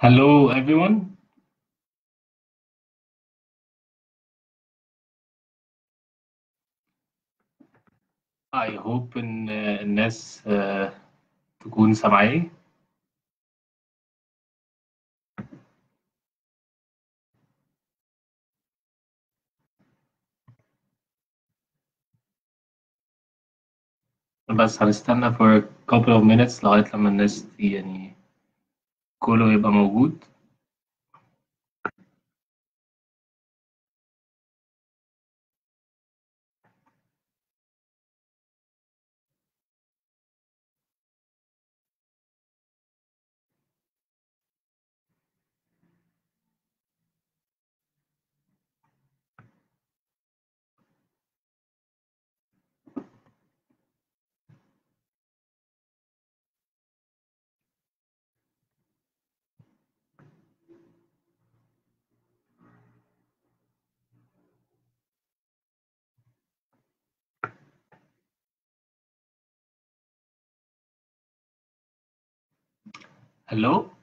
Hello, everyone. I hope إن الناس آه، تكون سامعاني. بس هنستنى for a couple of minutes لغاية لما الناس يعني كله يبقى موجود. Hello.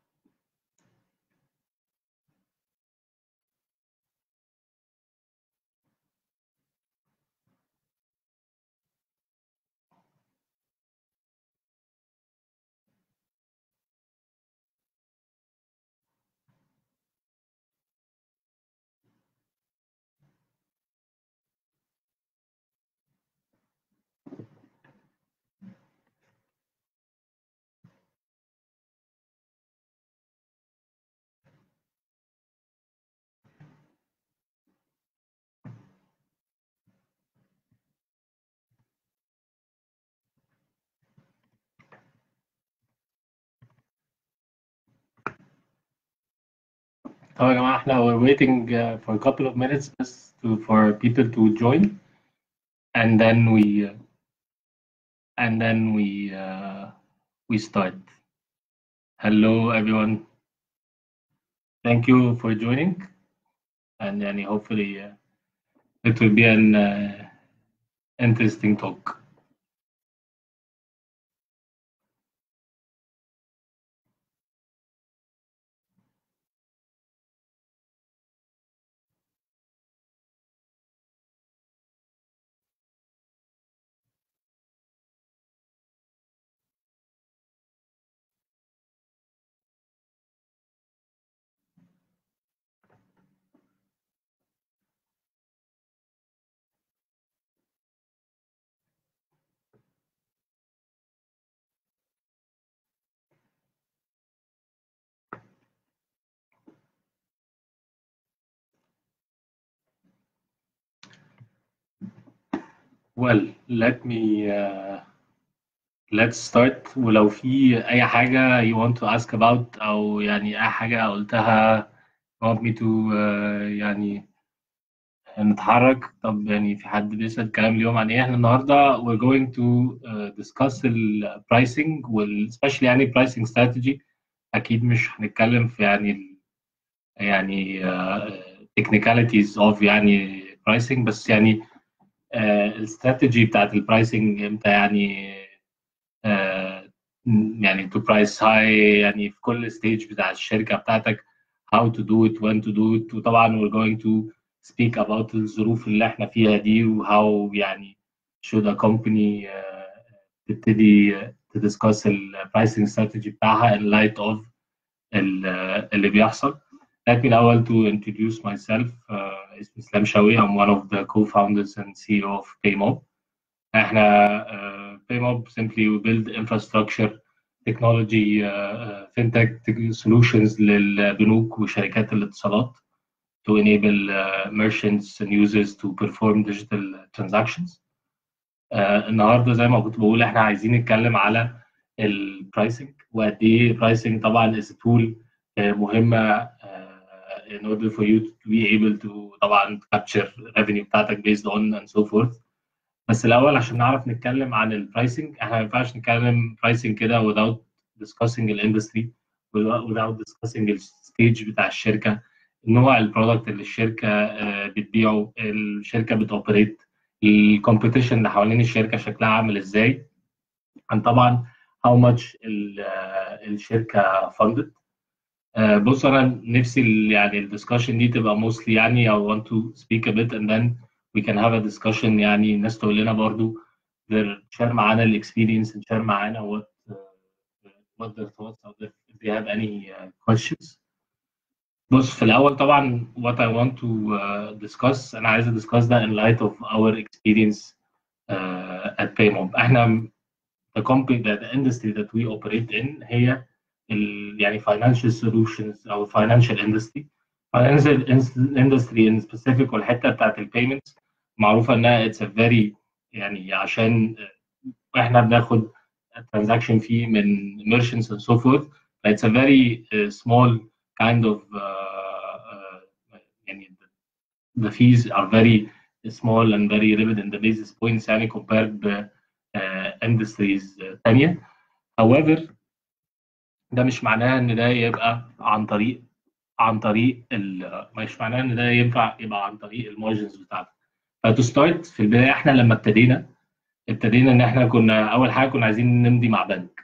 طب يا جماعة احنا we're waiting uh, for a couple of minutes بس to, for people to join and then we uh, and then we uh, we start. Hello everyone. Thank you for joining and يعني hopefully uh, it will be an uh, interesting talk. Well, let me uh, let's start ولو في أي حاجة you want to ask about أو يعني أي حاجة قلتها you want me to uh, يعني نتحرك طب يعني في حد بيسأل كلام اليوم عن إيه إحنا النهاردة we're going to uh, discuss ال pricing وال especially يعني pricing strategy أكيد مش هنتكلم في يعني ال- يعني uh, technicalities of يعني pricing بس يعني الاستراتيجي بتاعت البرايسنج امتى يعني آه، يعني to price high يعني في كل ستيج بتاع الشركة بتاعتك how to do it when to do it وطبعا we're going to speak about الظروف اللي احنا فيها دي و how يعني should a company آه، تبتدي to discuss ال pricing strategy بتاعها in light of ال- اللي بيحصل. Let me الأول to introduce myself. Uh, اسمي اسلام شوقي. I'm one of the co-founders and CEO of Paymob. احنا uh, Paymob simply we build infrastructure technology uh, fintech solutions للبنوك وشركات الاتصالات to enable uh, merchants and users to perform digital transactions. Uh, النهارده زي ما كنت بقول احنا عايزين نتكلم على البرايسنج وقد ايه pricing طبعا is a tool uh, مهمه uh, in order for you to be able to طبعا capture revenue بتاعتك based on and so forth. بس الاول عشان نعرف نتكلم عن البرايسنج احنا ما ينفعش نتكلم برايسنج كده without discussing الاندستري without discussing الستيج بتاع الشركه نوع البرودكت اللي الشركه آه، بتبيعه الشركه بتوبريت الكومبيتيشن اللي حوالين الشركه شكلها عامل ازاي and طبعا how much ال- آه، الشركه funded آه، بص انا نفسي ال- يعني الدسكشن دي تبقى mostly يعني I want to speak a bit and then we can have a discussion يعني الناس تقول لنا برضو their share معانا الاكسبيرينس and share معانا what uh, what their thoughts or if they have any uh, questions بص في الأول طبعا what I want to uh, discuss أنا عايز discuss ده in light of our experience uh, at Paymont احنا the company that the industry that we operate in هي ال يعني financial solutions أو financial industry financial industry in specific والحتة بتاعت ال payments معروفة إنها it's a very يعني عشان احنا بناخد transaction fee من merchants and so forth it's a very uh, small kind of uh, uh, يعني the fees are very small and very limited in the basis points يعني compared ب uh, industries تانية however ده مش معناه ان ده يبقى عن طريق عن طريق ال مش معناه ان ده ينفع يبقى عن طريق المارجنز بتاعته فتو ستارت في البدايه احنا لما ابتدينا ابتدينا ان احنا كنا اول حاجه كنا عايزين نمضي مع بنك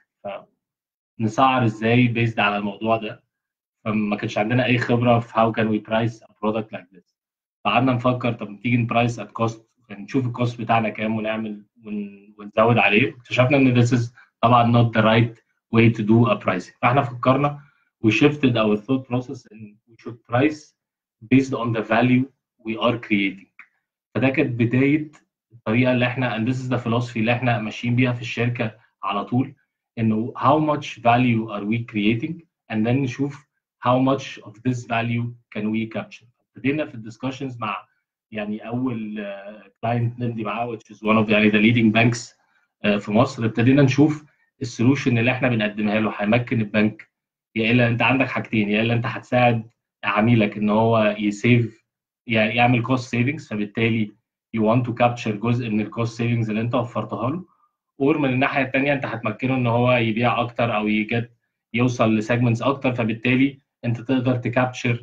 فنسعر ازاي بيزد على الموضوع ده فما كانش عندنا اي خبره في هاو كان وي برايس ا برودكت لايك ذس فقعدنا نفكر طب تيجي نبرايس ات كوست نشوف الكوست بتاعنا كام ونعمل ون- ونزود عليه اكتشفنا ان this is طبعا not the right way to do a pricing فاحنا فكرنا we shifted our thought process and we should price based on the value we are creating فده كانت بدايه الطريقه اللي احنا and this is the philosophy اللي احنا ماشيين بيها في الشركه على طول انه how much value are we creating and then نشوف how much of this value can we capture ابتدينا في الدiscussions مع يعني اول كلاينت نمضي معاه which is one of يعني the leading banks uh, في مصر ابتدينا نشوف السولوشن اللي احنا بنقدمها له هيمكن البنك يا الا انت عندك حاجتين يا الا انت هتساعد عميلك ان هو يسيف يعني يعمل كوست سيفنجز فبالتالي you want to capture جزء من الكوست سيفنجز اللي انت وفرتها له اور من الناحيه الثانيه انت هتمكنه ان هو يبيع اكتر او يجد يوصل لسيجمنتس اكتر فبالتالي انت تقدر تكابتشر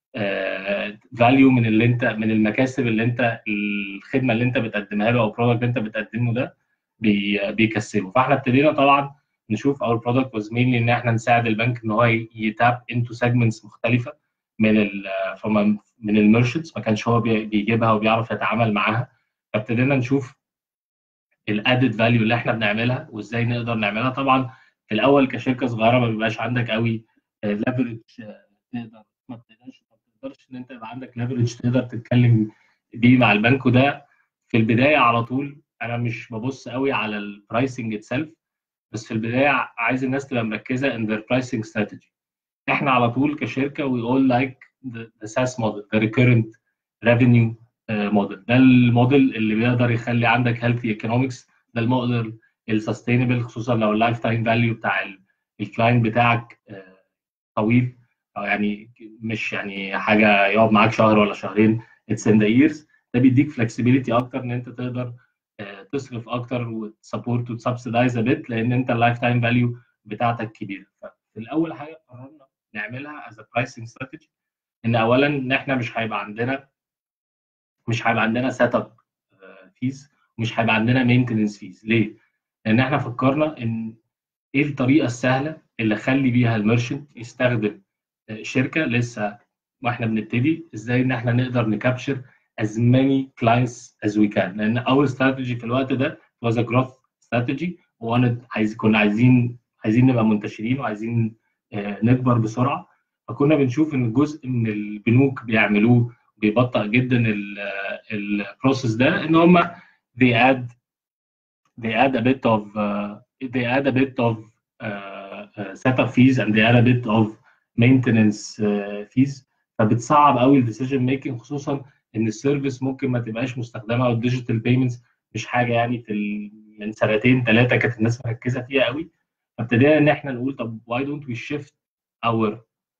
فاليو من اللي انت من المكاسب اللي انت الخدمه اللي انت بتقدمها له او البرودكت اللي انت بتقدمه ده بي بيكسبه فاحنا ابتدينا طبعا نشوف اور برودكت واز مينلي ان احنا نساعد البنك ان هو يتاب انتو سيجمنتس مختلفه من ال from من الميرشنتس ما كانش هو بي- بيجيبها وبيعرف يتعامل معاها فابتدينا نشوف الادد فاليو اللي احنا بنعملها وازاي نقدر نعملها طبعا في الاول كشركه صغيره ما بيبقاش عندك قوي ليفرج تقدر ما بتقدرش ما بتقدرش ان انت يبقى عندك ليفرج تقدر تتكلم بيه مع البنك وده في البدايه على طول انا مش ببص قوي على البرايسنج اتسلف بس في البدايه عايز الناس تبقى مركزه in their pricing strategy احنا على طول كشركه we all like the, the SaaS model the recurrent revenue موديل ده الموديل اللي بيقدر يخلي عندك healthy economics ده الموديل السستينبل خصوصا لو اللايف تايم فاليو بتاع الكلاينت بتاعك آه، طويل او يعني مش يعني حاجه يقعد معاك شهر ولا شهرين اتس ان ذا years ده بيديك فلكسبيليتي اكتر ان انت تقدر آه، تصرف اكتر وتسبورت وتسبسيدايز بيت لان انت اللايف تايم فاليو بتاعتك كبيره ففي الاول حاجه قررنا نعملها از برايسنج استراتيجي ان اولا ان احنا مش هيبقى عندنا مش هيبقى عندنا سيت اب فيز ومش هيبقى عندنا مينتننس فيز ليه؟ لان احنا فكرنا ان ايه الطريقه السهله اللي اخلي بيها الميرشنت يستخدم آه، شركه لسه واحنا بنبتدي ازاي ان احنا نقدر نكابشر as many clients as we can لان اول استراتيجي في الوقت ده was a growth strategy وانا عايز كنا عايزين عايزين نبقى منتشرين وعايزين آه، نكبر بسرعه فكنا بنشوف ان جزء من البنوك بيعملوه بيبطئ جدا البروسيس ده ان هم they add they add a bit of uh, they add a bit of uh, uh, setup fees and they add a bit of maintenance uh, fees فبتصعب قوي الديسيجن ميكنج خصوصا ان السيرفيس ممكن ما تبقاش مستخدمه او الديجيتال بيمنتس مش حاجه يعني في ال... من سنتين ثلاثه كانت الناس مركزه فيها قوي فابتدينا ان احنا نقول طب why don't we shift our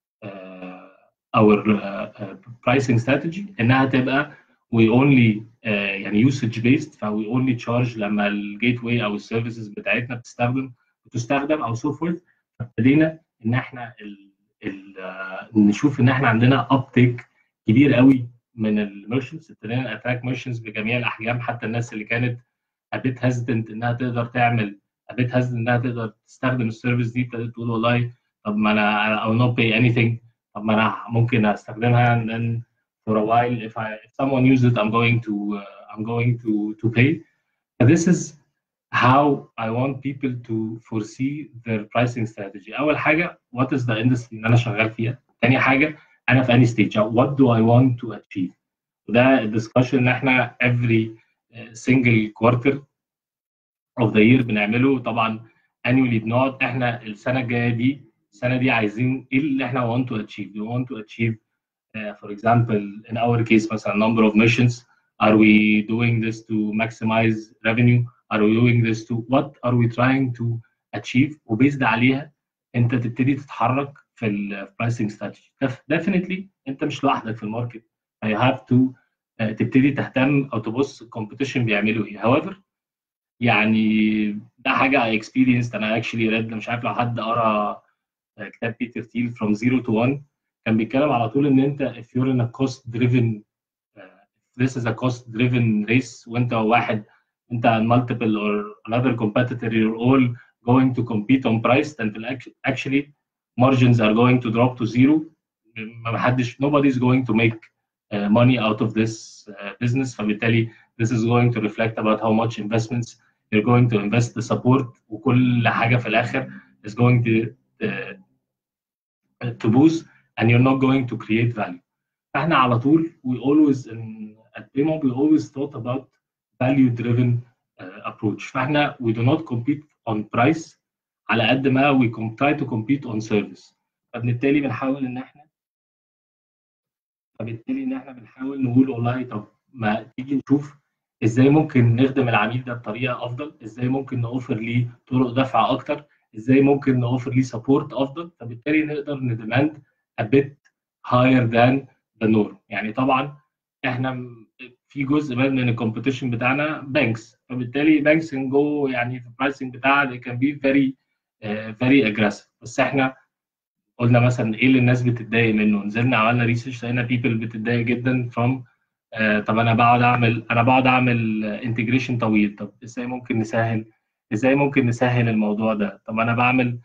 uh, our uh, uh, pricing strategy انها تبقى we only uh, يعني usage based ف we only charge لما الجيت واي او السيرفيسز بتاعتنا بتستخدم بتستخدم او سو فورث فابتدينا ان احنا ال ال uh, نشوف ان احنا عندنا uptake كبير قوي من الميرشنتس ابتدينا ناتراك ميرشنتس بجميع الاحجام حتى الناس اللي كانت a bit hesitant انها تقدر تعمل a bit hesitant انها تقدر تستخدم السيرفيس دي ابتدت تقول والله طب ما انا I will not pay anything طب ما انا ممكن استخدمها and then for a while if I if someone uses it I'm going to uh, I'm going to to pay but this is how I want people to foresee their pricing strategy أول حاجة what is the industry اللي أنا شغال فيها تاني حاجة أنا في أنهي stage what do I want to achieve وده الدسكشن إن إحنا every single quarter of the year بنعمله طبعا annually بنقعد إحنا السنة الجاية دي السنة دي عايزين إيه اللي إحنا want to achieve we want to achieve uh, for example in our case مثلا number of missions are we doing this to maximize revenue are we doing this to what are we trying to achieve وبيزد عليها انت تبتدي تتحرك في البرايسنج استراتيجي definitely انت مش لوحدك في الماركت you have to uh, تبتدي تهتم او تبص الكومبيتيشن بيعملوا ايه however يعني ده حاجه experienced انا actually read مش عارف لو حد قرا كتاب بيتر تيل from zero to one كان بيتكلم على طول ان انت if you're in a cost driven uh, this is a cost driven race وانت واحد انت multiple or another competitor you're all going to compete on price then actually margins are going to drop to zero ما حدش nobody is going to make uh, money out of this uh, business فبالتالي this is going to reflect about how much investments you're going to invest the support وكل حاجة في الآخر is going to uh, to boost and you're not going to create value فاحنا على طول we always in at Paymo we always thought about value driven uh, approach فاحنا we do not compete on price على قد ما we try to compete on service فبالتالي بنحاول ان احنا فبالتالي ان احنا بنحاول نقول والله طب ما تيجي نشوف ازاي ممكن نخدم العميل ده بطريقه افضل ازاي ممكن نوفر ليه طرق دفع اكتر ازاي ممكن نوفر ليه سبورت افضل فبالتالي نقدر نديماند a bit higher than the norm يعني طبعا احنا في جزء من الكومبيتيشن بتاعنا بانكس فبالتالي بانكس can go يعني في البرايسنج بتاعها they can be very uh, very aggressive بس احنا قلنا مثلا ايه اللي الناس بتتضايق منه نزلنا عملنا ريسيرش لقينا بيبل بتتضايق جدا from uh, طب انا بقعد اعمل انا بقعد اعمل انتجريشن طويل طب ازاي ممكن نسهل ازاي ممكن نسهل الموضوع ده طب انا بعمل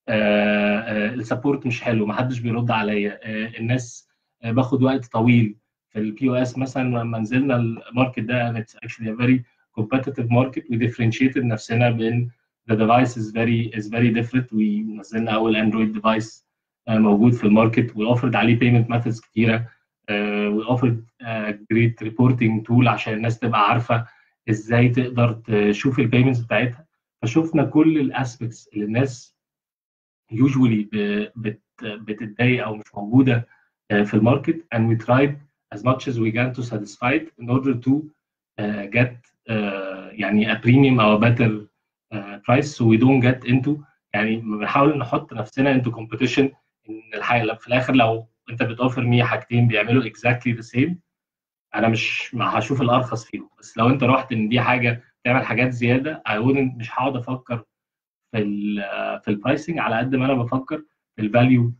السبورت مش حلو محدش بيرد عليا الناس باخد وقت طويل في البي او اس مثلا لما نزلنا الماركت ده اتس اكشلي a very competitive market we differentiated نفسنا بين the device is very is very different ونزلنا اول اندرويد ديفايس موجود في الماركت we offered عليه payment methods كتيره we offered great reporting tool عشان الناس تبقى عارفه ازاي تقدر تشوف البيمنتس بتاعتها فشفنا كل الاسبكتس اللي الناس usually بت بتتضايق او مش موجوده في الماركت and we tried as much as we can to satisfy it in order to uh, get uh, يعني a premium or a better uh, price so we don't get into يعني بنحاول نحط نفسنا into competition ان الحاجه في الاخر لو انت بتوفر 100 حاجتين بيعملوا exactly the same انا مش هشوف الارخص فيهم بس لو انت رحت ان دي حاجه تعمل حاجات زياده I wouldn't مش هقعد افكر في ال في البرايسنج على قد ما انا بفكر في الفاليو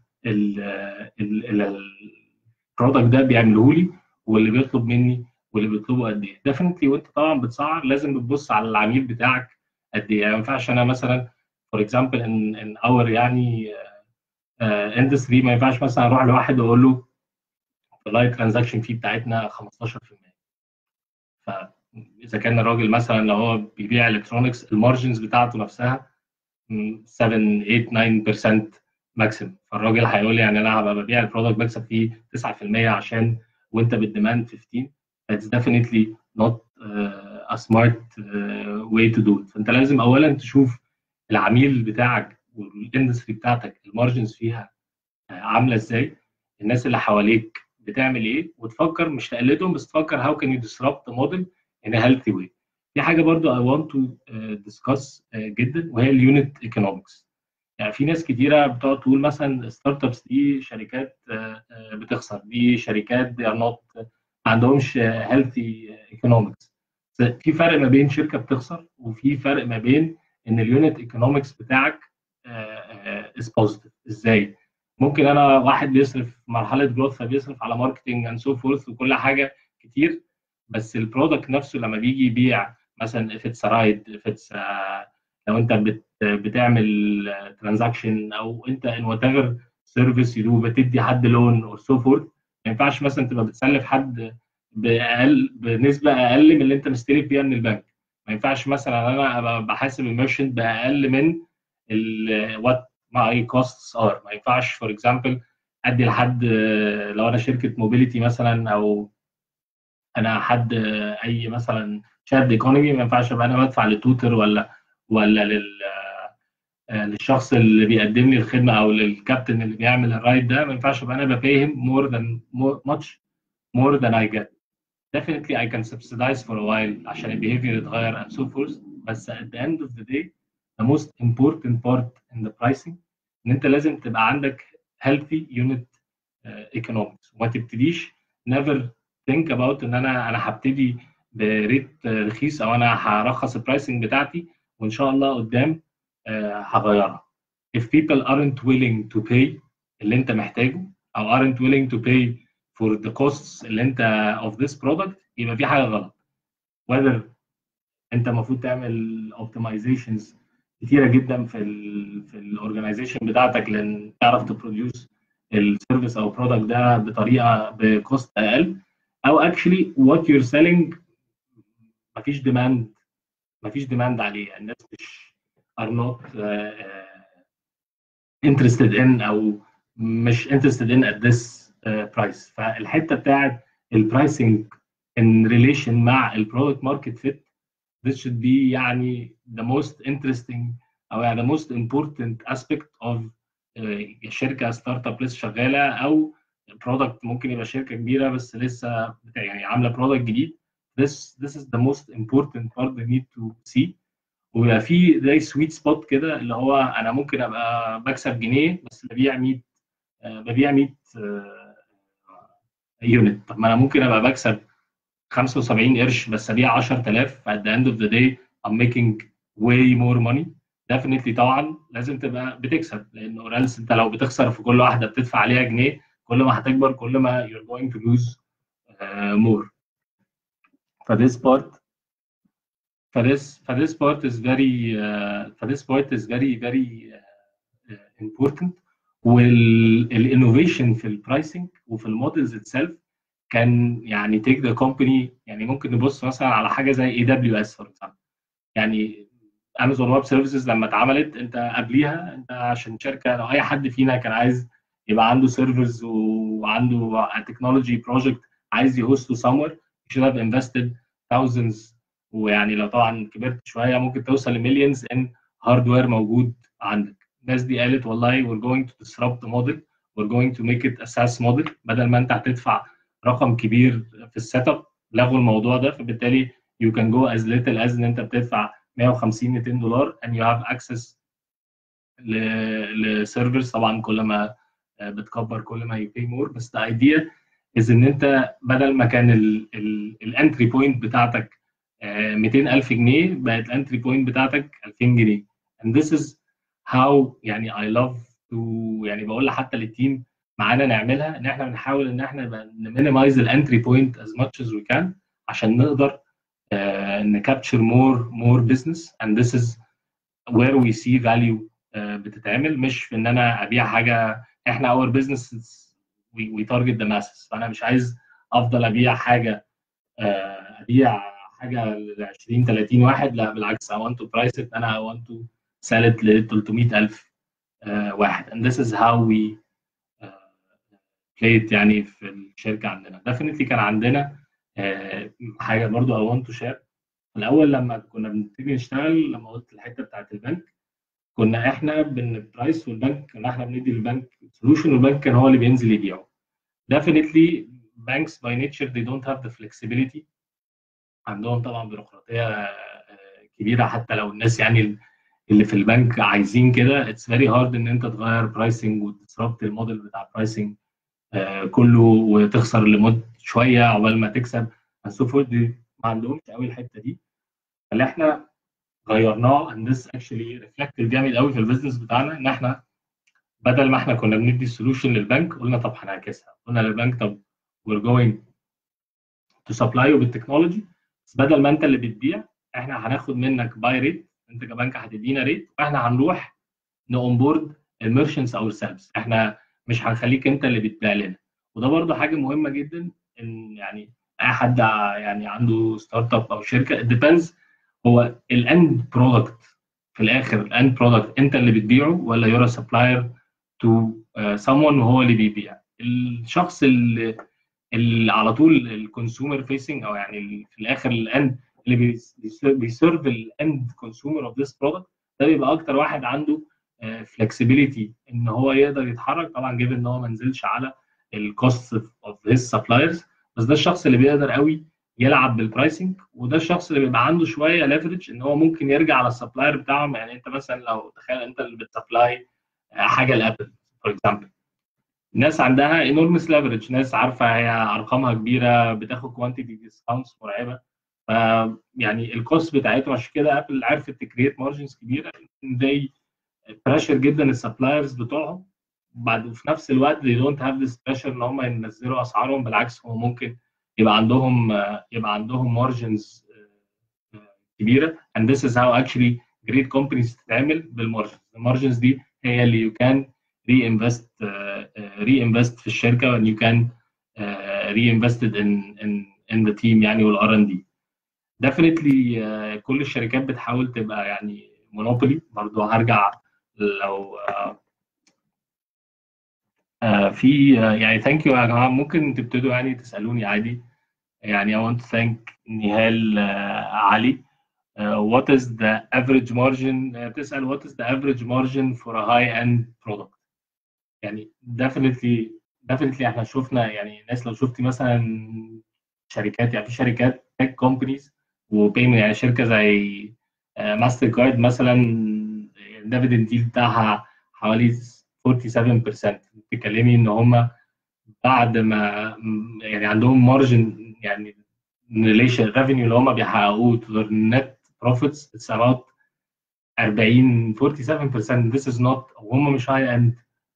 البرودكت ده بيعمله لي واللي بيطلب مني واللي بيطلبه قد ايه ديفنتلي وانت طبعا بتسعر لازم بتبص على العميل بتاعك قد ايه يعني ما ينفعش انا مثلا فور اكزامبل ان ان اور يعني اندستري ما ينفعش مثلا اروح لواحد واقول له اللايت ترانزاكشن فيه بتاعتنا 15% فاذا كان الراجل مثلا لو هو بيبيع الكترونكس المارجنز بتاعته نفسها 7 8 9% ماكسيمم فالراجل هيقول لي يعني انا هبقى ببيع البرودكت بكسب فيه 9% عشان وانت بالديماند 15 that's definitely not uh, a smart uh, way to do it فانت لازم اولا تشوف العميل بتاعك والاندستري بتاعتك المارجنز فيها عامله ازاي الناس اللي حواليك بتعمل ايه وتفكر مش تقلدهم بس تفكر how can you disrupt the model in a healthy way دي حاجه برضو I want to uh, discuss uh, جدا وهي اليونت ايكونومكس يعني في ناس كتيره بتقعد تقول مثلا ستارت ابس دي شركات uh, بتخسر دي شركات they are not ما عندهمش healthy economics في فرق ما بين شركه بتخسر وفي فرق ما بين ان اليونت ايكونومكس بتاعك از بوزيتيف ازاي ممكن انا واحد بيصرف مرحله جروث فبيصرف على ماركتنج اند سو فورث وكل حاجه كتير بس البرودكت نفسه لما بيجي يبيع مثلا if it's a ride if it's a, لو انت بت بتعمل ترانزاكشن او انت ان وات ايفر سيرفيس يو بتدي حد لون او سو فورث ما ينفعش مثلا تبقى بتسلف حد باقل بنسبه اقل من اللي انت مستلف بيها من البنك ما ينفعش مثلا انا ابقى بحاسب الميرشنت باقل من وات ماي كوستس ار ما ينفعش فور اكزامبل ادي لحد لو انا شركه موبيليتي مثلا او انا حد اي مثلا شاد ايكونومي ما ينفعش ابقى انا بدفع للتوتر ولا ولا لل للشخص اللي بيقدم لي الخدمه او للكابتن اللي بيعمل الرايد ده ما ينفعش ابقى انا بفهم more than more, much more than I get definitely I can subsidize for a while عشان البيهيفير يتغير and so forth بس at the end of the day the most important part in the pricing ان انت لازم تبقى عندك healthy unit uh, economics وما تبتديش never think about ان انا انا هبتدي بريت رخيص او انا هرخص البرايسنج بتاعتي وان شاء الله قدام uh, هغيرها if people aren't willing to pay اللي انت محتاجه او aren't willing to pay for the costs اللي انت of this product يبقى في حاجه غلط whether انت المفروض تعمل optimizations كتيره جدا في ال في الاورجنايزيشن بتاعتك لان تعرف تبروديوس السيرفيس او البرودكت ده بطريقه بكوست اقل او actually what you're selling مفيش ديماند مفيش ديماند عليه الناس مش are not uh, interested in او مش interested in at this uh, price فالحته بتاعت البرايسنج in relation مع البرودكت ماركت فيت this should be يعني the most interesting او يعني the most important aspect of uh, شركه ستارت اب لسه شغاله او برودكت ممكن يبقى شركه كبيره بس لسه بتاع يعني عامله برودكت جديد this this is the most important part they need to see ويبقى في زي سويت سبوت كده اللي هو انا ممكن ابقى بكسب جنيه بس ببيع 100 ببيع 100 يونت طب ما انا ممكن ابقى بكسب 75 قرش بس ابيع 10000 at the end of the day I'm making way more money definitely طبعا لازم تبقى بتكسب لان اورالس انت لو بتخسر في كل واحده بتدفع عليها جنيه كل ما هتكبر كل ما you're going to lose uh, more فthis part فthis فthis part is very uh, فthis part is very very uh, important والانوفيشن في البرايسنج وفي المودلز اتسلف كان يعني تيك ذا كومباني يعني ممكن نبص مثلا على حاجه زي اي دبليو اس فور اكزامبل يعني امازون ويب سيرفيسز لما اتعملت انت قبليها انت عشان شركه لو اي حد فينا كان عايز يبقى عنده سيرفرز وعنده تكنولوجي بروجكت عايز يهوستو somewhere you should have invested thousands ويعني لو طبعا كبرت شويه ممكن توصل لمليونز ان هاردوير موجود عندك الناس دي قالت والله we're going to disrupt the model we're going to make it a SaaS model بدل ما انت هتدفع رقم كبير في السيت اب لغوا الموضوع ده فبالتالي you can go as little as ان انت بتدفع 150 200 دولار and you have access لسيرفرز طبعا كل ما بتكبر كل ما you pay more بس the idea is ان انت بدل ما كان الانتري بوينت بتاعتك 200000 جنيه بقت الانتري بوينت بتاعتك 2000 جنيه and this is how يعني I love to يعني بقول حتى للتيم معانا نعملها ان احنا بنحاول ان احنا نمينيمايز الانتري بوينت as much as we can عشان نقدر uh, نكابتشر more more business and this is where we see value uh, بتتعمل مش في ان انا ابيع حاجه احنا our business we, we target the masses فانا مش عايز افضل ابيع حاجه uh, ابيع حاجه ل 20 30 واحد لا بالعكس I want to price it انا I want to sell it ل 300000 واحد and this is how we played يعني في الشركه عندنا definitely كان عندنا حاجه برضو I want to share الاول لما كنا بنبتدي نشتغل لما قلت الحته بتاعت البنك كنا احنا بنبرايس والبنك كنا احنا بندي للبنك سولوشن والبنك كان هو اللي بينزل يبيعه definitely banks by nature they don't have the flexibility عندهم طبعا بيروقراطيه كبيره حتى لو الناس يعني اللي في البنك عايزين كده اتس فيري هارد ان انت تغير برايسنج وتسربت الموديل بتاع برايسنج كله وتخسر لمده شويه عقبال ما تكسب سو دي ما عندهمش قوي الحته دي فاللي احنا غيرناه and this actually reflected جامد قوي في البيزنس بتاعنا ان احنا بدل ما احنا كنا بندي السولوشن للبنك قلنا طب هنعكسها قلنا للبنك طب we're going to supply you بالتكنولوجي بس بدل ما انت اللي بتبيع احنا هناخد منك باي ريت انت كبنك هتدينا ريت واحنا هنروح نونبورد الميرشنتس او السيلز احنا مش هنخليك انت اللي بتبيع لنا وده برضه حاجه مهمه جدا ان يعني اي حد يعني عنده ستارت اب او شركه ديبندز هو الاند برودكت في الاخر الاند برودكت انت اللي بتبيعه ولا يورا سبلاير تو someone وهو اللي بيبيع الشخص اللي, اللي على طول الكونسيومر فيسنج او يعني في الاخر الاند اللي بيسيرف الاند كونسيومر اوف ذيس برودكت ده بيبقى اكتر واحد عنده فلكسبيليتي ان هو يقدر يتحرك طبعا جيب ان هو ما نزلش على الكوست اوف هيز سبلايرز بس ده الشخص اللي بيقدر قوي يلعب بالبرايسنج وده الشخص اللي بيبقى عنده شويه ليفرج ان هو ممكن يرجع على السبلاير بتاعهم يعني انت مثلا لو تخيل انت اللي بتسبلاي حاجه لابل فور اكزامبل ناس عندها انورمس ليفرج ناس عارفه هي ارقامها كبيره بتاخد كوانتيتي ديسكاونتس مرعبه ف يعني الكوست بتاعتهم عشان كده ابل عرفت تكريت مارجنز كبيره زي بريشر جدا السبلايرز بتوعهم بعد وفي نفس الوقت they don't have this pressure ان هم ينزلوا اسعارهم بالعكس هو ممكن يبقى عندهم يبقى عندهم مارجنز كبيره and this is how actually great companies تتعمل بالمارجنز المارجنز دي هي اللي you can reinvest uh, reinvest في الشركه and you can uh, reinvested in in in the team يعني والار ان دي definitely uh, كل الشركات بتحاول تبقى يعني مونوبولي برضو هرجع لو uh, uh, في uh, يعني ثانك يو يا جماعه ممكن تبتدوا يعني تسالوني عادي يعني I want to thank نهال uh, علي uh, what is the average margin uh, بتسال what is the average margin for a high end product يعني definitely definitely احنا شفنا يعني الناس لو شفتي مثلا شركات يعني في شركات تك كومبانيز وبيمنت يعني شركه زي ماستر كارد مثلا الديفيدند ديل بتاعها حوالي 47% بتتكلمي ان هم بعد ما يعني عندهم مارجن يعني ريليشن ريفينيو اللي هم بيحققوه تو نت بروفيتس اتس اباوت 40 47% this is not وهم مش هاي اند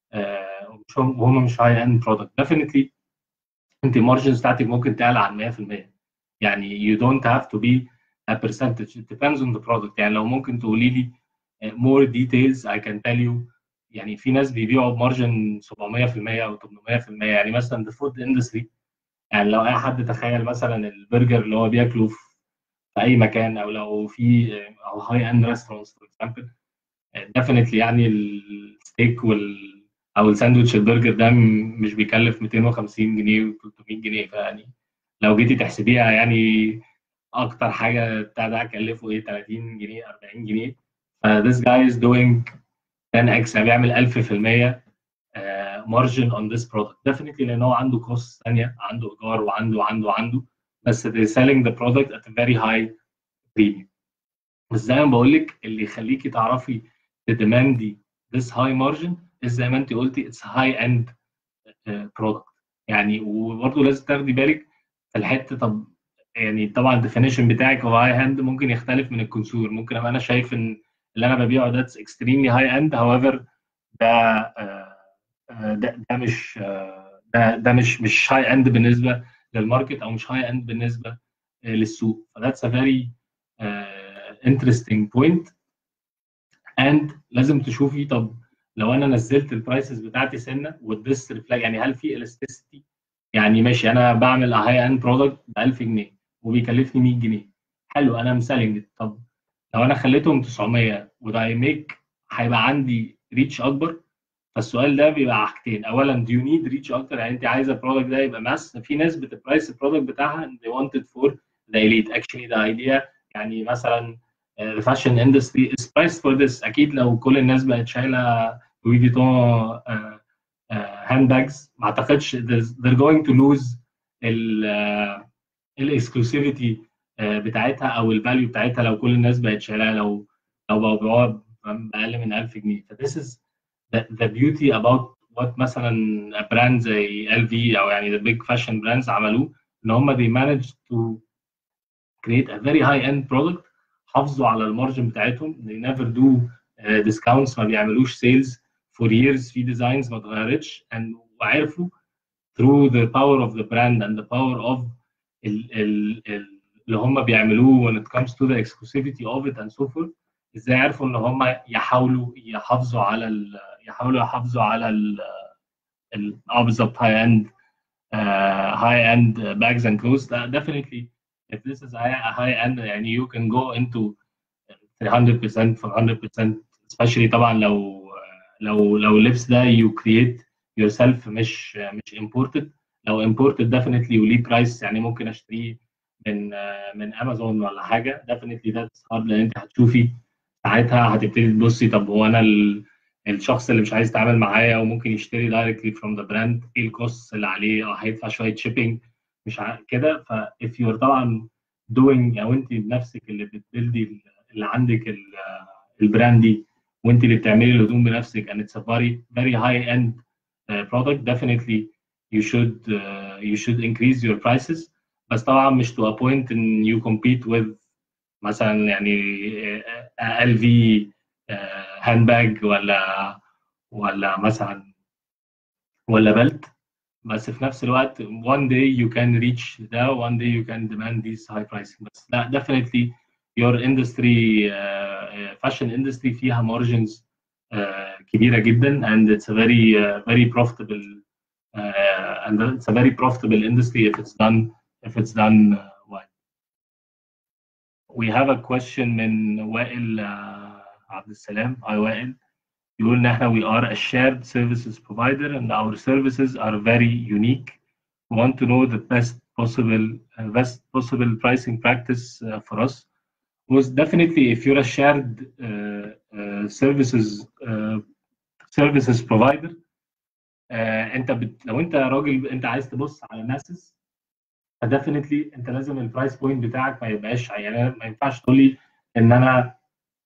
وهم مش هاي اند برودكت ديفينتلي انت المارجنز بتاعتك ممكن تعلى عن 100% يعني you don't have to be a percentage it depends on the product يعني لو ممكن تقولي لي more details I can tell you يعني في ناس بيبيعوا بمارجن 700% او 800% يعني مثلا the food industry يعني لو اي حد تخيل مثلا البرجر اللي هو بياكله في اي مكان او لو في او هاي اند ريستورانتس فور اكزامبل ديفينتلي يعني الستيك وال او الساندوتش البرجر ده مش بيكلف 250 جنيه و300 جنيه فيعني لو جيتي تحسبيها يعني اكتر حاجه بتاع ده هكلفه ايه 30 جنيه 40 جنيه ف this guy is doing 10x بيعمل 1000% مارجن اون ذس برودكت definitely لان هو عنده كوست ثانيه عنده ايجار وعنده وعنده وعنده بس they're selling the product at a very high premium بس زي ما بقول لك اللي يخليكي تعرفي تدماندي this high margin زي ما انت قلتي اتس هاي اند برودكت يعني وبرضه لازم تاخدي بالك في الحته طب يعني طبعا الديفينيشن بتاعك هو هاي اند ممكن يختلف من الكونسيومر ممكن ابقى انا شايف ان اللي انا ببيعه ده اكستريملي هاي اند هاويفر ده ده ده مش ده ده مش مش هاي اند بالنسبه للماركت او مش هاي اند بالنسبه للسوق فذاتس ا فيري انترستنج بوينت اند لازم تشوفي طب لو انا نزلت البرايسز بتاعتي سنه والديس ريفلاج يعني هل في الاستيستي يعني ماشي انا بعمل هاي اند برودكت ب 1000 جنيه وبيكلفني 100 جنيه حلو انا مسالنج طب لو انا خليتهم 900 وده ميك هيبقى عندي ريتش اكبر فالسؤال ده بيبقى حاجتين اولا دو يو نيد ريتش اكتر يعني انت عايزه البرودكت ده يبقى ماس في ناس بتبرايس البرودكت بتاعها they wanted for the elite actually the idea يعني مثلا the fashion industry is priced for this اكيد لو كل الناس بقت شايله لوي فيتون هاند باجز ما اعتقدش they're going to lose الاكسكلوسيفيتي بتاعتها او الفاليو بتاعتها لو كل الناس بقت شايلها لو لو بقوا بيبيعوها باقل من 1000 جنيه ف this is the, the beauty about what مثلا براند زي ال في او يعني the big fashion brands عملوه ان هم they managed to create a very high end product حافظوا على المارجن بتاعتهم they never do uh, discounts ما بيعملوش sales for years في ديزاينز ما اتغيرتش and وعرفوا through the power of the brand and the power of ال, ال, ال, اللي هم بيعملوه when it comes to the exclusivity of it and so forth ازاي عرفوا ان هم يحاولوا يحافظوا على ال يحاولوا يحافظوا على ال اه بالظبط هاي اند هاي اند bags and clothes definitely if this is a high end يعني you can go into 300% 400% especially طبعا لو لو لو لبس ده you create yourself مش مش imported لو imported definitely وليه برايس يعني ممكن اشتريه من من امازون ولا حاجه definitely that's hard لان انت هتشوفي ساعتها هتبتدي تبصي طب هو انا ال... الشخص اللي مش عايز يتعامل معايا وممكن يشتري دايركتلي فروم ذا براند ايه الكوست اللي عليه اه هيدفع شويه شيبنج مش ع... كده ف if you're طبعا doing او انت بنفسك اللي بتبلدي اللي عندك ال... البراند دي وانت اللي بتعملي الهدوم بنفسك and it's a very very high end uh, product definitely you should uh, you should increase your prices بس طبعا مش to a point in you compete with مثلا يعني ال في هاند باج ولا ولا مثلا ولا بلت بس في نفس الوقت one day you can reach ده one day you can demand these high pricing بس لا definitely your industry uh, fashion industry فيها margins uh, كبيرة جدا and it's a very uh, very profitable uh, and it's a very profitable industry if it's done if it's done uh, well. We have a question من وائل uh, عبد السلام hi وائل يقول ان احنا we are a shared services provider and our services are very unique. We want to know the best possible uh, best possible pricing practice uh, for us. Was definitely if you're a shared uh, uh, services uh, services provider uh, انت بت... لو انت راجل انت عايز تبص على ماسس فديفنتلي انت لازم البرايس بوينت بتاعك ما يبقاش يعني ما ينفعش تقول لي ان انا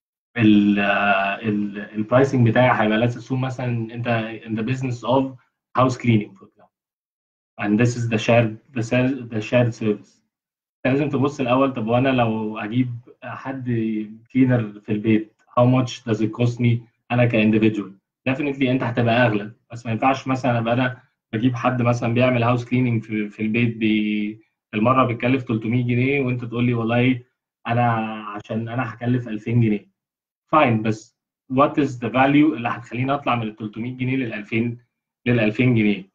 البرايسنج بتاعي هيبقى let's assume مثلا انت in the business of house cleaning for example and this is the shared the, the shared service انت لازم تبص الاول طب وانا لو اجيب حد كلينر في البيت how much does it cost me انا كانديفيدوال definitely انت هتبقى اغلى بس ما ينفعش مثلا ابقى انا بجيب حد مثلا بيعمل هاوس كليننج في, في البيت بي المره بيتكلف 300 جنيه وانت تقول لي والله انا عشان انا هكلف 2000 جنيه فاين بس وات از ذا فاليو اللي هتخليني اطلع من ال 300 جنيه لل 2000 لل 2000 جنيه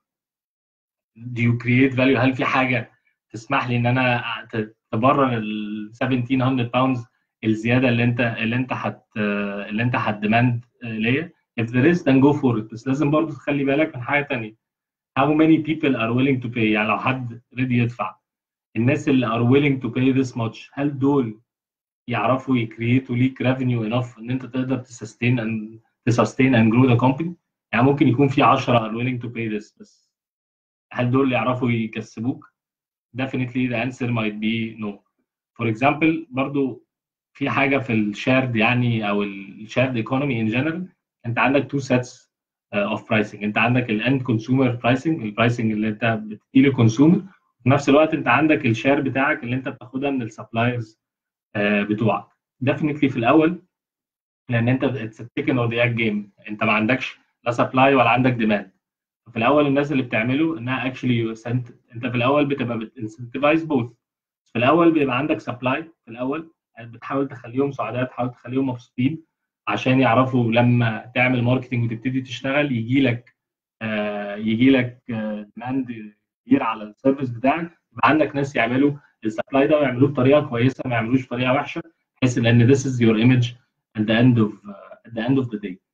do you create value هل في حاجه تسمح لي ان انا تبرر ال 1700 باوندز الزياده اللي انت اللي انت هت اللي انت هتديماند ليا if there is then go for it بس لازم برضه تخلي بالك من حاجه ثانيه how many people are willing to pay يعني لو حد ريدي يدفع الناس اللي are willing to pay this much هل دول يعرفوا يكريتوا ليك ريفينيو انف ان انت تقدر تسستين and تسستين and grow the company يعني ممكن يكون في 10 are willing to pay this بس هل دول اللي يعرفوا يكسبوك؟ definitely the answer might be no. For example برضو في حاجة في الشيرد يعني أو الشيرد ايكونومي in general أنت عندك two sets of pricing أنت عندك الاند كونسيومر pricing البرايسنج اللي أنت بتديه للكونسيومر في نفس الوقت أنت عندك الشير بتاعك اللي أنت بتاخدها من السبلايرز بتوعك definitely في الأول لأن أنت it's a chicken or the egg game أنت ما عندكش لا سبلاي ولا عندك ديماند في الاول الناس اللي بتعمله انها اكشلي انت في الاول بتبقى بتنسنتفايز بوث في الاول بيبقى عندك سبلاي في الاول بتحاول تخليهم سعداء تحاول تخليهم مبسوطين عشان يعرفوا لما تعمل ماركتنج وتبتدي تشتغل يجي لك آه يجي لك ديماند كبير على السيرفيس بتاعك يبقى عندك ناس يعملوا السبلاي ده ويعملوه بطريقه كويسه ما يعملوش بطريقه وحشه بحيث ان this is your image at the end of uh, at the end of the day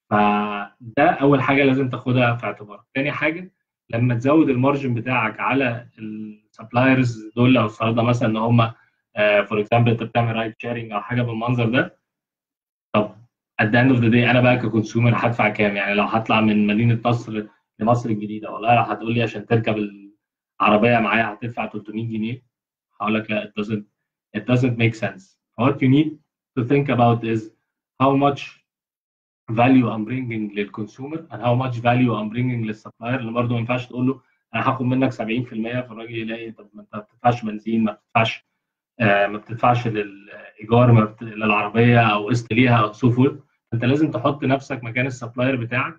فده اول حاجه لازم تاخدها في اعتبارك تاني حاجه لما تزود المارجن بتاعك على السبلايرز دول لو افترضنا مثلا ان هم فور اكزامبل انت بتعمل رايد شيرنج او حاجه بالمنظر ده طب at the end of the day انا بقى ككونسيومر هدفع كام يعني لو هطلع من مدينه نصر لمصر الجديده والله لو هتقول لي عشان تركب العربيه معايا هتدفع 300 جنيه هقول لك لا it doesn't it doesn't make sense what you need to think about is how much value I'm bringing للكونسيومر and how much value I'm bringing للسبلاير اللي برضه ما ينفعش تقول له انا هاخد منك 70% فالراجل يلاقي طب ما انت ما بتدفعش بنزين ما بتدفعش آه ما بتدفعش للايجار ما بت... للعربيه او قسط ليها او سو فورث انت لازم تحط نفسك مكان السبلاير بتاعك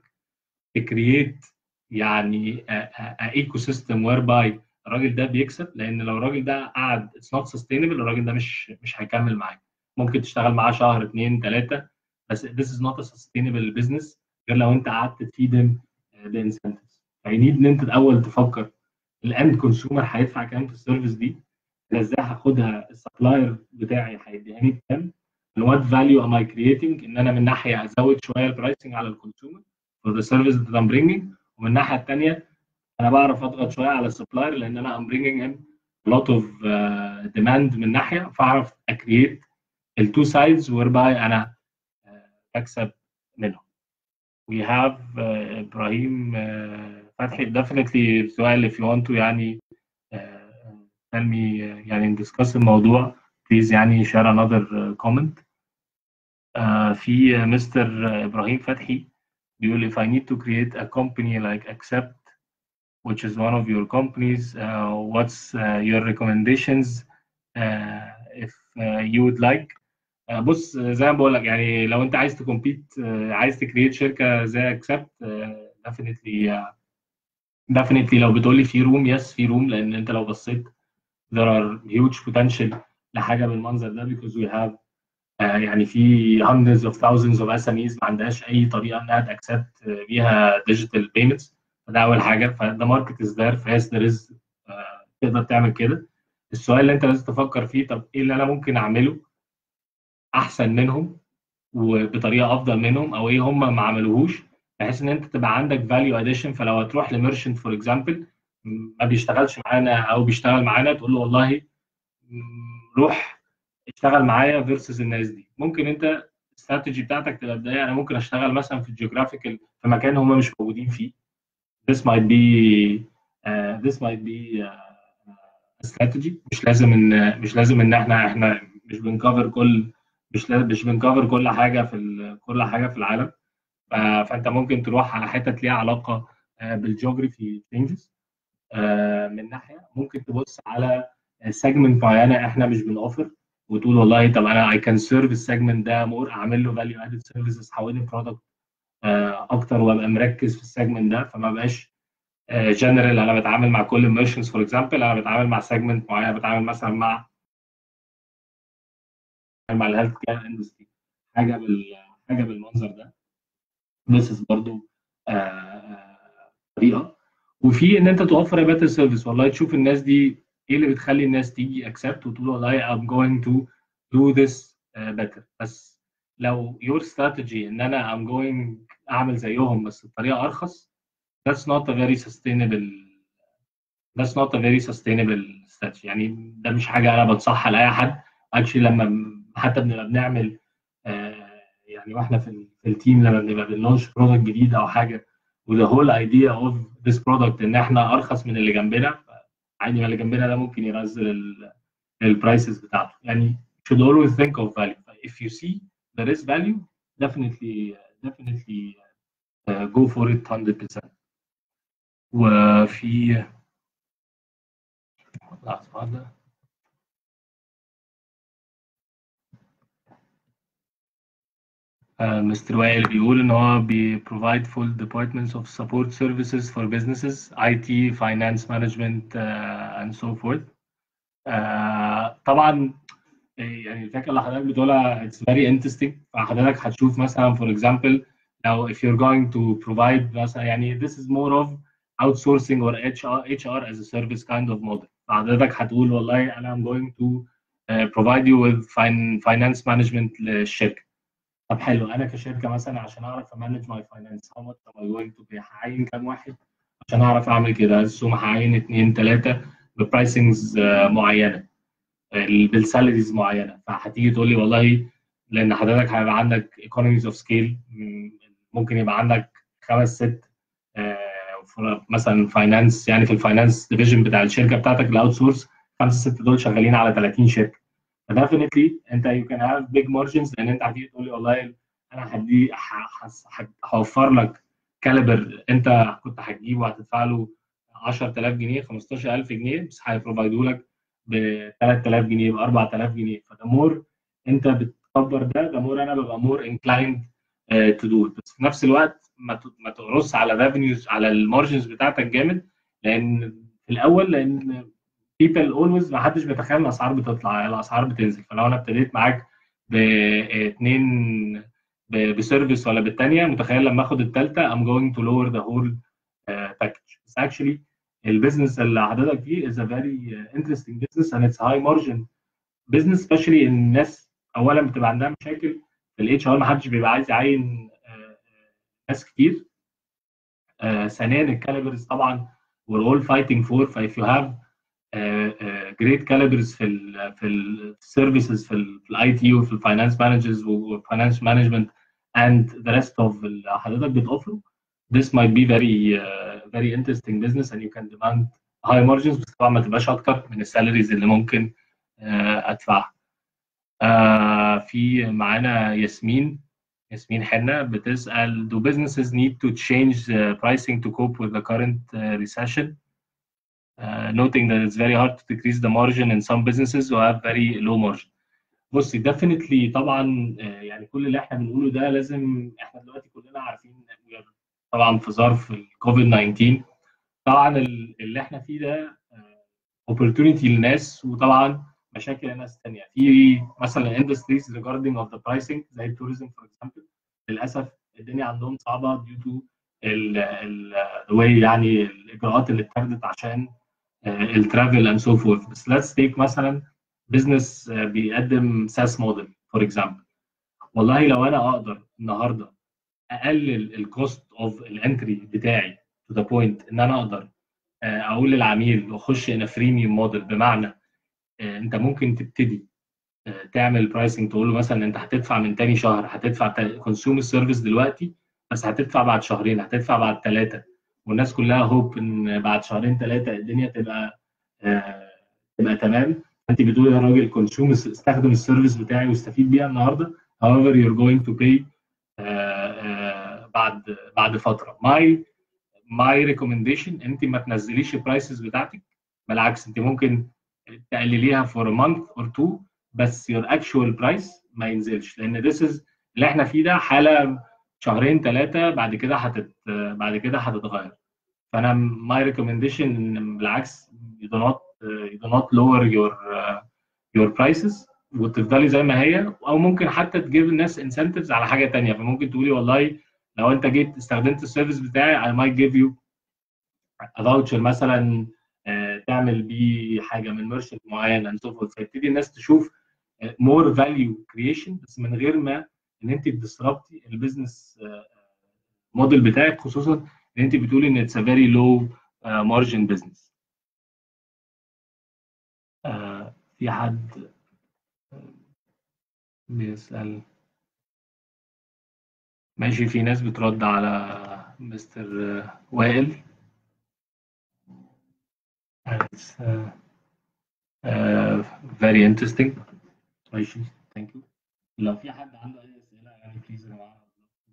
تكريت يعني ايكو سيستم وير باي الراجل ده بيكسب لان لو الراجل ده قعد اتس نوت سستينبل الراجل ده مش مش هيكمل معاك ممكن تشتغل معاه شهر اثنين ثلاثه بس this is not a sustainable business غير لو انت قعدت تفيدهم بانسنتفز فينيد ان انت الاول تفكر الاند كونسيومر هيدفع كام في السيرفيس دي انا ازاي هاخدها السبلاير بتاعي هيديهاني بكام and what value am I creating ان انا من ناحيه ازود شويه البرايسنج على الكونسيومر for the service that I'm bringing ومن الناحيه الثانيه انا بعرف اضغط شويه على السبلاير لان انا I'm bringing him a lot of uh, demand من ناحيه فاعرف اكريت التو sides whereby انا uh, بكسب منهم. We have uh, ابراهيم uh, فتحي definitely سؤال if you want to يعني uh, tell me uh, يعني discuss الموضوع please يعني share another uh, comment. Uh, في مستر ابراهيم فتحي بيقول if I need to create a company like Accept which is one of your companies uh, what's uh, your recommendations uh, if uh, you would like uh, بص زي ما بقول لك يعني لو انت عايز تكمبيت uh, عايز تكريت شركه زي اكسبت uh, definitely uh, definitely لو بتقول لي في روم يس في روم لان انت لو بصيت there are huge potential لحاجه بالمنظر ده because we have uh, يعني في hundreds of thousands of SMEs ما عندهاش اي طريقه انها تاكسبت بيها digital payments فده اول حاجه فده ماركت از ذير فيس ذير از تقدر تعمل كده السؤال اللي انت لازم تفكر فيه طب ايه اللي انا ممكن اعمله احسن منهم وبطريقه افضل منهم او ايه هم ما عملوهوش بحيث ان انت تبقى عندك فاليو اديشن فلو هتروح لميرشنت فور اكزامبل ما بيشتغلش معانا او بيشتغل معانا تقول له والله روح اشتغل معايا فيرسز الناس دي ممكن انت الاستراتيجي بتاعتك تبقى بدايه انا ممكن اشتغل مثلا في الجيوغرافيكال في مكان هم مش موجودين فيه this might be uh, this might be uh, a strategy مش لازم ان مش لازم ان احنا احنا مش بنكفر كل مش لازم مش بنكفر كل حاجه في ال... كل حاجه في العالم ف... فانت ممكن تروح على حتت ليها علاقه uh, بالجيوغرافي تشينجز من ناحيه ممكن تبص على سيجمنت معينه احنا مش بنوفر وتقول والله طب انا I can serve السيجمنت ده مور اعمل له فاليو ادد سيرفيسز حوالين برودكت اكتر وابقى مركز في السيجمنت ده فما بقاش جنرال انا بتعامل مع كل الميرشنز فور اكزامبل انا بتعامل مع سيجمنت معين بتعامل مثلا مع مع الهيلث كير اندستري حاجه بال حاجه بالمنظر ده بس برضو طريقه وفي ان انت توفر يا باتر سيرفيس والله تشوف الناس دي ايه اللي بتخلي الناس تيجي اكسبت وتقول والله I'm going to do this better بس لو your strategy ان انا I'm going اعمل زيهم بس بطريقه ارخص that's not a very sustainable that's not a very sustainable strategy يعني ده مش حاجه انا بنصحها لاي حد actually لما حتى بنبقى بنعمل آه يعني واحنا في, في التيم لما بنبقى بنلونش برودكت جديد او حاجه وذا هول ايديا اوف ذيس برودكت ان احنا ارخص من اللي جنبنا عادي ما اللي جنبنا ده ممكن ينزل البرايسز بتاعته يعني should always think of value if you see there is value definitely definitely uh, go for it 100% وفي لحظة واحدة مستر وائل بيقول ان هو بي provide full departments of support services for businesses IT finance management uh, and so forth uh, طبعا يعني الفكره اللي حضرتك بتقولها it's very interesting فحضرتك هتشوف مثلا for example لو if you're going to provide مثلا يعني this is more of outsourcing or HR, HR as a service kind of model فحضرتك هتقول والله انا I'm going to uh, provide you with fin finance management للشركه طب حلو انا كشركه مثلا عشان اعرف امانج ماي فاينانس how much am I going to pay هعين كام واحد عشان اعرف اعمل كده السوم هعين اثنين ثلاثه ببرايسنجز معينه بالسالاريز معينه فهتيجي تقول لي والله لان حضرتك هيبقى عندك economies of scale ممكن يبقى عندك خمس ست مثلا فاينانس يعني في الفاينانس ديفيجن بتاع الشركه بتاعتك الاوت سورس خمسه ست دول شغالين على 30 شركه فديفنتلي انت يو كان هاف بيج مارجنز لان انت هتيجي تقول لي والله انا هدي هوفر لك كاليبر انت كنت هتجيبه هتدفع له 10000 جنيه 15000 جنيه بس هيبروفايدوا لك ب 3000 جنيه ب 4000 جنيه فده مور انت بتكبر ده ده مور انا ببقى مور انكلايند تو دو بس في نفس الوقت ما ما تقرص على ريفينيوز على المارجنز بتاعتك جامد لان في الاول لان people always ما حدش بيتخيل الاسعار بتطلع الاسعار بتنزل فلو انا ابتديت معاك باثنين بسيرفيس ولا بالثانيه متخيل لما اخد الثالثه I'm going to lower the whole uh, package بس actually البيزنس اللي حضرتك فيه is a very uh, interesting business and it's high margin business especially ان الناس اولا بتبقى عندها مشاكل في الاتش ار ما حدش بيبقى عايز يعين ناس كتير uh, ثانيا الكاليبرز طبعا we're all fighting for ف if you have جريت كاليبرز في ال في السيرفيسز في الاي تي وفي الفاينانس مانجرز والفاينانس مانجمنت and the rest of اللي حضرتك بتوفره this might be very uh, very interesting business and you can demand high margins بس طبعا ما تبقاش اكتر من السالاريز اللي ممكن uh, ادفعها. Uh, في معانا ياسمين ياسمين حنة بتسأل do businesses need to change the pricing to cope with the current uh, recession? Uh, noting that it's very hard to decrease the margin in some businesses who have very low margin. بصي definitely طبعا uh, يعني كل اللي احنا بنقوله ده لازم احنا دلوقتي كلنا عارفين طبعا في ظرف الكوفيد 19 طبعا اللي احنا فيه ده uh, opportunity للناس وطبعا مشاكل لناس ثانيه في مثلا industries regarding of the pricing زي التوريزم for example للاسف الدنيا عندهم صعبه due to ال ال way يعني الاجراءات اللي اتخذت عشان الترافل اند سو فورث بس let's take مثلا بزنس بيقدم ساس موديل فور اكزامبل والله لو انا اقدر النهارده اقلل الكوست اوف الانتري بتاعي تو ذا بوينت ان انا اقدر اقول للعميل واخش ان فريميوم موديل بمعنى انت ممكن تبتدي تعمل برايسنج تقول له مثلا انت هتدفع من تاني شهر هتدفع كونسيومر سيرفيس دلوقتي بس هتدفع بعد شهرين هتدفع بعد ثلاثه والناس كلها هوب ان بعد شهرين ثلاثه الدنيا تبقى آه تبقى تمام انت بتقول يا راجل كونسيوم استخدم السيرفيس بتاعي واستفيد بيها النهارده however you're going to pay آه آه بعد بعد فتره my my recommendation انت ما تنزليش البرايسز بتاعتك بالعكس انت ممكن تقلليها for a month or two بس your actual price ما ينزلش لان this is اللي احنا فيه ده حاله شهرين ثلاثه بعد كده هتت بعد كده هتتغير فانا ماي ريكومنديشن ان بالعكس you do not you do not lower your uh, your prices وتفضلي زي ما هي او ممكن حتى تجيب الناس انسنتفز على حاجه ثانيه فممكن تقولي والله لو انت جيت استخدمت السيرفيس بتاعي I might give you a voucher مثلا uh, تعمل بيه حاجه من ميرشنت معين and so forth فيبتدي الناس تشوف more value creation بس من غير ما ان انت تدسربتي البيزنس موديل بتاعك خصوصا ان انت بتقولي ان اتس فيري لو مارجن بزنس في حد بيسأل ماشي في ناس بترد على مستر وائل It's uh, uh, very interesting ماشي thank you لو في حد عنده اي اسئله يعني بليز يا جماعه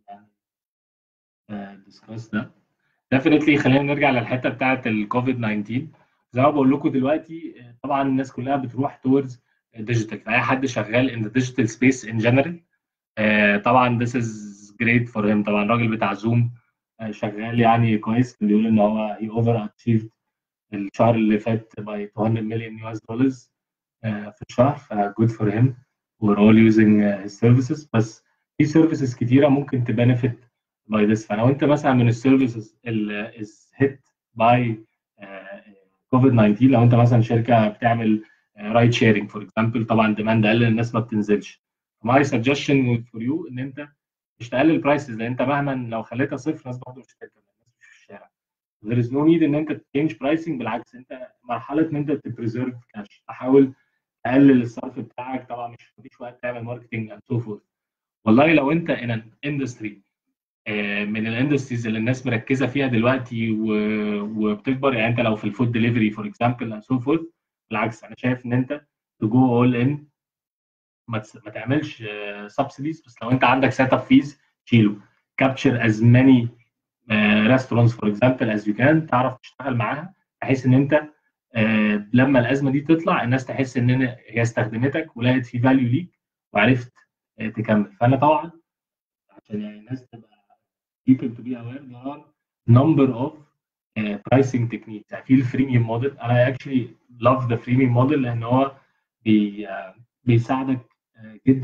يعني ديسكاس ده ديفينتلي خلينا نرجع للحته بتاعه الكوفيد 19 زي ما بقول لكم دلوقتي طبعا الناس كلها بتروح تورز ديجيتال فاي حد شغال ان ذا ديجيتال سبيس ان جنرال طبعا this is great for him طبعا الراجل بتاع زوم شغال يعني كويس كان بيقول ان هو he over achieved الشهر اللي فات by 200 مليون يو اس دولارز في الشهر ف good for him we're all using uh, his services بس في services كتيره ممكن تبنفيت by this فلو انت مثلا من السيرفيسز اللي is hit by كوفيد 19 لو انت مثلا شركه بتعمل رايد شيرنج فور اكزامبل طبعا ديماند قل الناس ما بتنزلش ماي سجشن فور يو ان انت مش تقلل البرايسز لان انت مهما لو خليتها صفر الناس برضه مش هتركب الناس مش في الشارع there is no need ان انت تشينج برايسنج بالعكس انت مرحله ان انت تبريزيرف كاش تحاول تقلل الصرف بتاعك طبعا مش مفيش وقت تعمل ماركتنج اند سو فورث والله لو انت ان اندستري من الاندستريز اللي الناس مركزه فيها دلوقتي وبتكبر يعني انت لو في الفود ديليفري فور اكزامبل اند سو فورث بالعكس انا شايف ان انت تو جو اول ان ما ما تعملش سبسيديز بس لو انت عندك سيت اب فيز شيله كابتشر از ماني ريستورانتس فور اكزامبل از يو كان تعرف تشتغل معاها بحيث ان انت آه لما الازمه دي تطلع الناس تحس ان هي استخدمتك ولقت في فاليو ليك وعرفت آه تكمل فانا طبعا عشان يعني الناس تبقى people to be aware there are number of uh, pricing techniques يعني في الفريميوم موديل انا actually love the freemium model لان هو بي uh, بيساعدك uh, جدا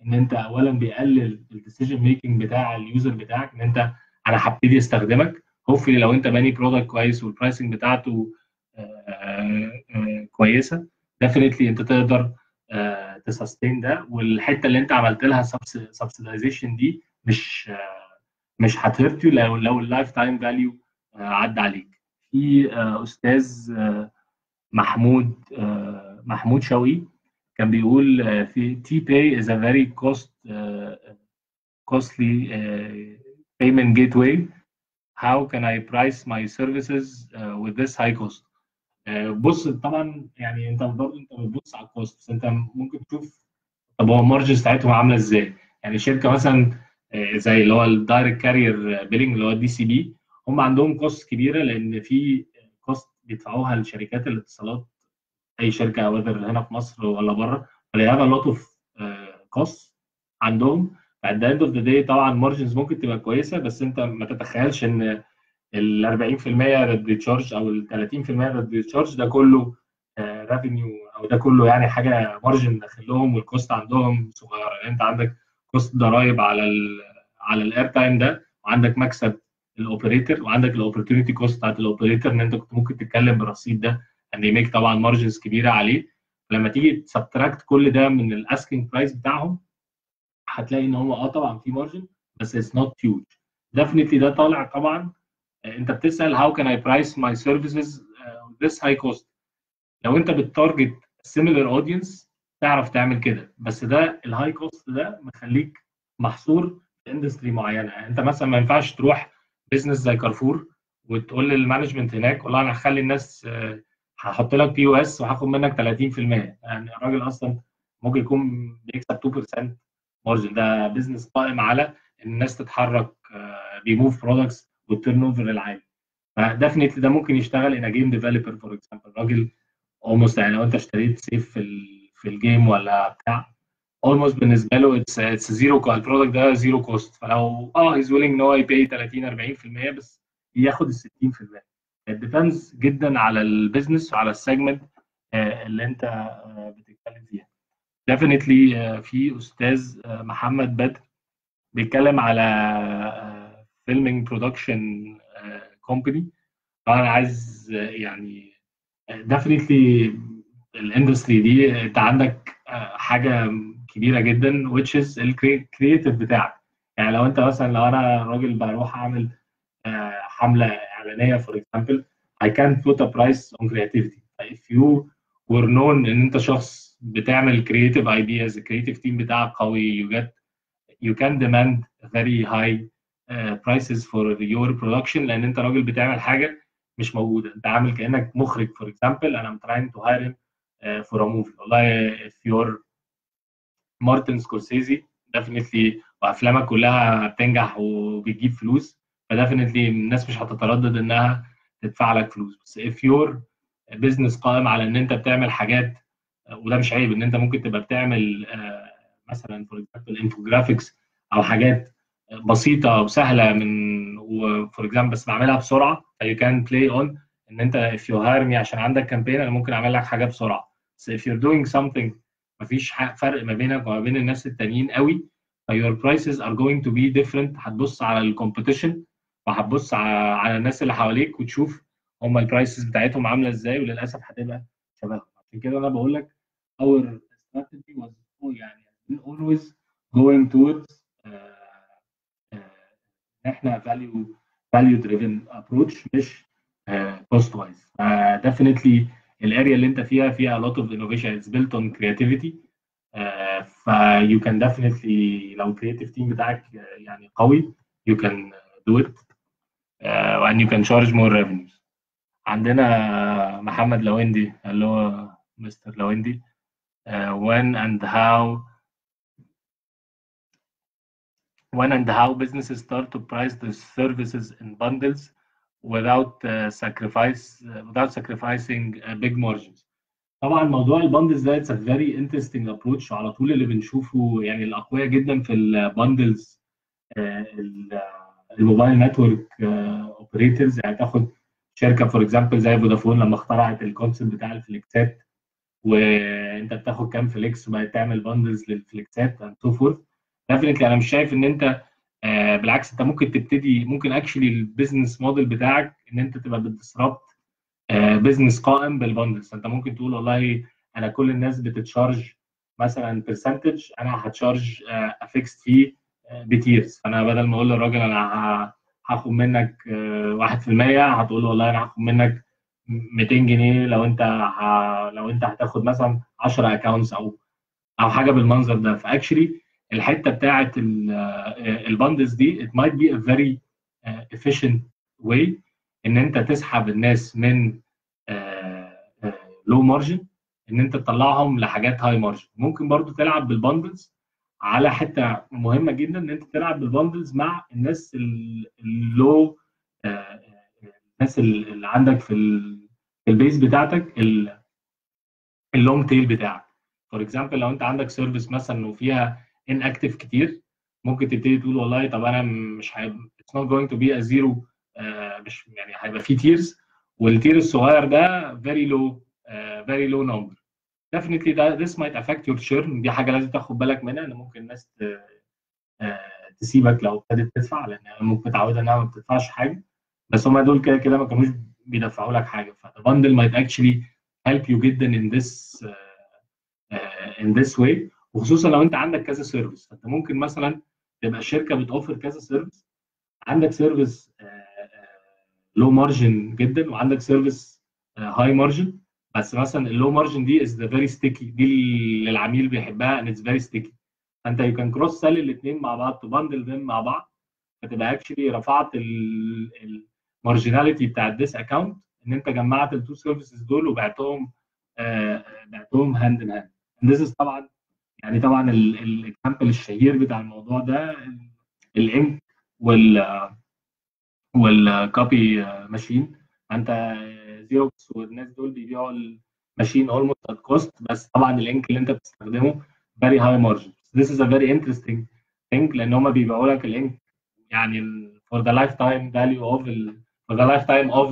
ان انت اولا بيقلل الديسيجن ميكنج بتاع اليوزر بتاعك ان انت انا هبتدي استخدمك هوفلي لو انت باني برودكت كويس والبرايسنج بتاعته آه، آه، كويسه ديفينتلي انت تقدر تسستين ده والحته اللي انت عملت لها سبسيدايزيشن دي مش آه، مش هتهرت يو لو لو اللايف تايم فاليو عدى عليك في استاذ محمود محمود شوقي كان بيقول في تي باي is a very cost costly payment gateway how can I price my services with this high cost بص طبعا يعني انت برضه انت بتبص على الكوست بس انت ممكن تشوف طب هو المارجنز بتاعتهم عامله ازاي يعني شركه مثلا زي اللي هو الدايركت كارير بيلينج اللي هو الدي سي بي هم عندهم كوست كبيره لان في كوست بيدفعوها لشركات الاتصالات اي شركه وذر هنا في مصر ولا بره فلي هاف لوت اوف كوست عندهم at the end of the day طبعا مارجنز ممكن تبقى كويسه بس انت ما تتخيلش ان ال 40% that بيتشارج او ال 30% that بيتشارج ده كله ريفينيو او ده كله يعني حاجه مارجن داخل لهم والكوست عندهم صغيره يعني انت عندك كوست ضرايب على ال على الاير تايم ده وعندك مكسب الاوبريتور وعندك الاوبورتيونيتي كوست بتاعت الاوبريتور ان انت كنت ممكن تتكلم بالرصيد ده ان يميك طبعا مارجنز كبيره عليه لما تيجي تسبتراكت كل ده من الاسكينج برايس بتاعهم هتلاقي ان هو اه طبعا في مارجن بس اتس نوت هيوج ديفنتلي ده طالع طبعا انت بتسال how can I price my services uh, this high cost لو انت بتارجت similar audience تعرف تعمل كده بس ده الهاي كوست ده مخليك محصور في اندستري معينه يعني انت مثلا ما ينفعش تروح بزنس زي كارفور وتقول للمانجمنت هناك والله انا هخلي الناس هحط لك بي او اس وهاخد منك 30% يعني الراجل اصلا ممكن يكون بيكسب 2% مارجن ده بزنس قائم على ان الناس تتحرك بيموف برودكتس والتيرن اوفر العالي فديفنتلي ده ممكن يشتغل ان جيم ديفلوبر فور اكزامبل راجل اولموست يعني لو انت اشتريت سيف في ال في الجيم ولا بتاع اولموست بالنسبه له اتس اتس زيرو البرودكت ده زيرو كوست فلو اه هيز ويلينج ان هو يبي 30 40% بس ياخد ال 60% ديبندز جدا على البيزنس وعلى السيجمنت اللي انت بتتكلم فيها ديفينتلي في استاذ محمد بدر بيتكلم على فيلمينج برودكشن كومباني انا عايز يعني ديفينتلي الاندستري دي انت عندك حاجه كبيره جدا which is الكرييتيف بتاعك يعني لو انت مثلا لو انا راجل بروح اعمل حمله اعلانيه فور اكزامبل I can't put a price on creativity if you were known ان انت شخص بتعمل creative ideas الكرييتيف تيم بتاعك قوي you get you can demand very high uh, prices for your production لان انت راجل بتعمل حاجه مش موجوده انت عامل كانك مخرج فور اكزامبل انا I'm trying to hire him uh, for a movie والله if you're مارتن سكورسيزي ديفنتلي وافلامك كلها بتنجح وبتجيب فلوس فديفنتلي الناس مش هتتردد انها تدفع لك فلوس بس if your بزنس قائم على ان انت بتعمل حاجات وده مش عيب ان انت ممكن تبقى بتعمل مثلا فور اكزامبل انفوجرافيكس او حاجات بسيطه وسهله من فور اكزامبل بس بعملها بسرعه فيو كان بلاي اون ان انت if you hire me عشان عندك كامبين انا ممكن اعمل لك حاجه بسرعه بس if you're doing something مفيش فرق ما بينك وما بين الناس التانيين قوي your prices are going to be different هتبص على الكومبيتيشن وهتبص على الناس اللي حواليك وتشوف هم البرايسز بتاعتهم عامله ازاي وللاسف هتبقى شبههم عشان كده انا بقول لك our strategy was يعني always going towards uh, uh, احنا value value driven approach مش uh, cost wise uh, definitely الاريا اللي انت فيها فيها a lot of innovation it's built on creativity uh, ف you can definitely لو creative team بتاعك يعني قوي you can do it uh, and you can charge more revenues عندنا محمد لويندي اللي هو مستر لويندي uh, when and how when and how businesses start to price the services in bundles without uh, sacrifice uh, without sacrificing uh, big margins. طبعا موضوع البندلز ده اتس فيري انترستنج ابروتش على طول اللي بنشوفه يعني الاقوياء جدا في البندلز الموبايل نتورك اوبريتورز يعني تاخد شركه فور اكزامبل زي فودافون لما اخترعت الكونسيبت بتاع الفليكسات وانت بتاخد كام فليكس وبقى تعمل باندلز للفليكسات اند سو فورث ديفنتلي انا مش شايف ان انت آه بالعكس انت ممكن تبتدي ممكن اكشلي البيزنس موديل بتاعك ان انت تبقى بتدسربت آه بيزنس قائم بالباندلز انت ممكن تقول والله انا كل الناس بتتشارج مثلا برسنتج انا هتشارج افيكس فيه بتيرز فانا بدل ما اقول للراجل انا هاخد منك 1% هتقول له والله انا هاخد منك 200 جنيه لو انت ه... لو انت هتاخد مثلا 10 اكونتس او او حاجه بالمنظر ده فاكشلي الحته بتاعه الباندلز دي it might be a very uh, efficient way ان انت تسحب الناس من لو uh, مارجن uh, ان انت تطلعهم لحاجات هاي مارجن ممكن برضو تلعب بالباندلز على حته مهمه جدا ان انت تلعب بالباندلز مع الناس اللو الناس اللي عندك في البيز بتاعتك اللونج تيل بتاعك فور اكزامبل لو انت عندك سيرفيس مثلا وفيها ان اكتف كتير ممكن تبتدي تقول والله طب انا مش هيبقى اتس نوت جوينج تو بي ا زيرو مش يعني هيبقى في تيرز والتير الصغير ده فيري لو فيري لو نمبر definitely ده this might affect your churn دي حاجه لازم تاخد بالك منها ان ممكن الناس تسيبك لو ابتدت تدفع لان ممكن متعوده انها ما بتدفعش حاجه بس هم دول كده كده ما كانوش بيدفعوا لك حاجه فالبندل might actually help you جدا in this uh, uh, in this way وخصوصا لو انت عندك كذا سيرفيس فانت ممكن مثلا تبقى الشركه بتوفر كذا سيرفيس عندك سيرفيس لو مارجن جدا وعندك سيرفيس هاي مارجن بس مثلا اللو مارجن دي از ذا فيري ستيكي دي اللي العميل بيحبها and it's very sticky فانت يو كان كروس سيل الاثنين مع بعض تبندل them مع بعض فتبقى اكشلي رفعت المارجناليتي بتاع الديس اكونت ان انت جمعت التو سيرفيسز دول وبعتهم آه بعتهم هاند ان هاند ذيس طبعا يعني طبعا الاكزامبل الشهير بتاع الموضوع ده الانك وال والكوبي ماشين انت زيروكس والناس دول بيبيعوا الماشين اولموست ات كوست بس طبعا الانك اللي انت بتستخدمه very high margin this is a very interesting thing لان هم بيبيعوا لك الانك يعني for the lifetime value of ال for the lifetime of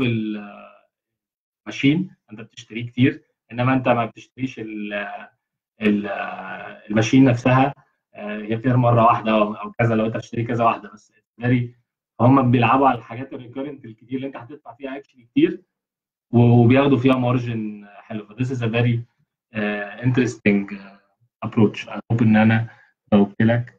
الماشين انت بتشتريه كتير انما انت ما بتشتريش ال ال الماشين نفسها هي بتظهر مره واحده او كذا لو انت تشتري كذا واحده بس very هم بيلعبوا على الحاجات الريكورنت الكتير اللي انت هتدفع فيها اكشلي كتير وبياخدوا فيها مارجن حلو فذيس از ا فيري انترستنج ابروتش اي هوب ان انا جاوبت لك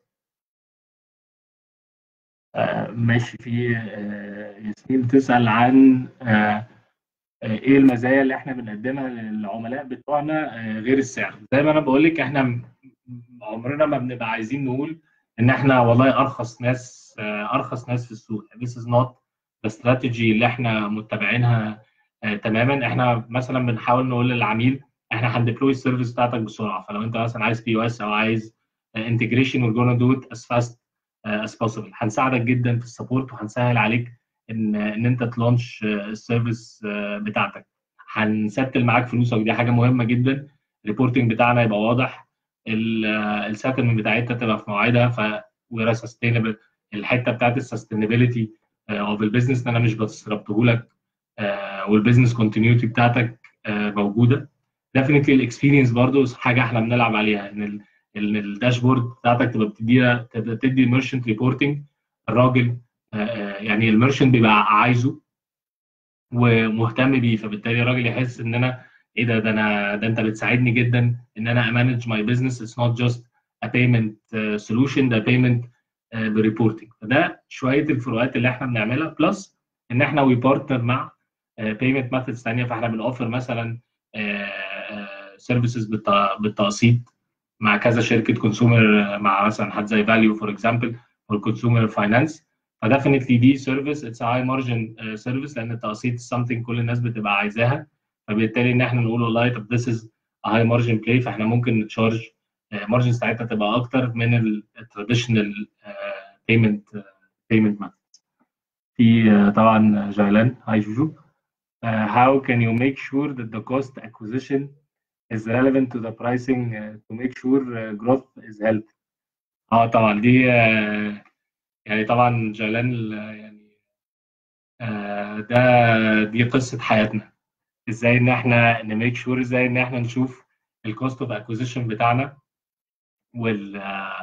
uh, ماشي في uh, ياسمين بتسال عن uh, ايه المزايا اللي احنا بنقدمها للعملاء بتوعنا غير السعر زي ما انا بقول لك احنا عمرنا ما بنبقى عايزين نقول ان احنا والله ارخص ناس ارخص ناس في السوق this is not the strategy اللي احنا متبعينها تماما احنا مثلا بنحاول نقول للعميل احنا هنديبلوي السيرفيس بتاعتك بسرعه فلو انت مثلا عايز بي او اس او عايز انتجريشن we're gonna do it as fast as possible هنساعدك جدا في السبورت وهنسهل عليك ان ان انت تلانش السيرفيس بتاعتك هنستل معاك فلوسك دي حاجه مهمه جدا الريبورتنج بتاعنا يبقى واضح السيتلمنت بتاعتها تبقى في مواعيدها ف وير سستينبل الحته بتاعت السستينابيلتي اوف البيزنس ان انا مش بسربته لك والبيزنس كونتينيوتي بتاعتك موجوده ديفينتلي الاكسبيرينس برضو حاجه احنا بنلعب عليها ان ال ان الداشبورد بتاعتك تبقى بتديها تبقى تدي ميرشنت ريبورتنج الراجل يعني الميرشنت بيبقى عايزه ومهتم بيه فبالتالي الراجل يحس ان انا ايه ده ده انا ده انت بتساعدني جدا ان انا امانج ماي بزنس اتس نوت جاست ا بيمنت سولوشن ده بيمنت بريبورتنج فده شويه الفروقات اللي احنا بنعملها بلس ان احنا وي بارتنر مع بيمنت ميثودز ثانيه فاحنا بنوفر مثلا سيرفيسز بالتقسيط مع كذا شركه كونسيومر مع مثلا حد زي فاليو فور اكزامبل اور كونسيومر فاينانس فديفنتلي دي سيرفيس اتس هاي مارجن سيرفيس لان التقسيط سمثينج كل الناس بتبقى عايزاها فبالتالي ان احنا نقول والله طب ذس از هاي مارجن بلاي فاحنا ممكن نتشارج مارجن ساعتها تبقى اكتر من التراديشنال بيمنت بيمنت ميثود في طبعا جايلان هاي جوجو Uh, how can you make sure that the cost acquisition is relevant to the pricing uh, to make sure uh, growth is healthy؟ اه طبعا دي يعني طبعا جيلان يعني ده دي قصة حياتنا ازاي ان احنا نميك شور ازاي ان احنا نشوف الكوست اوف اكوزيشن بتاعنا وال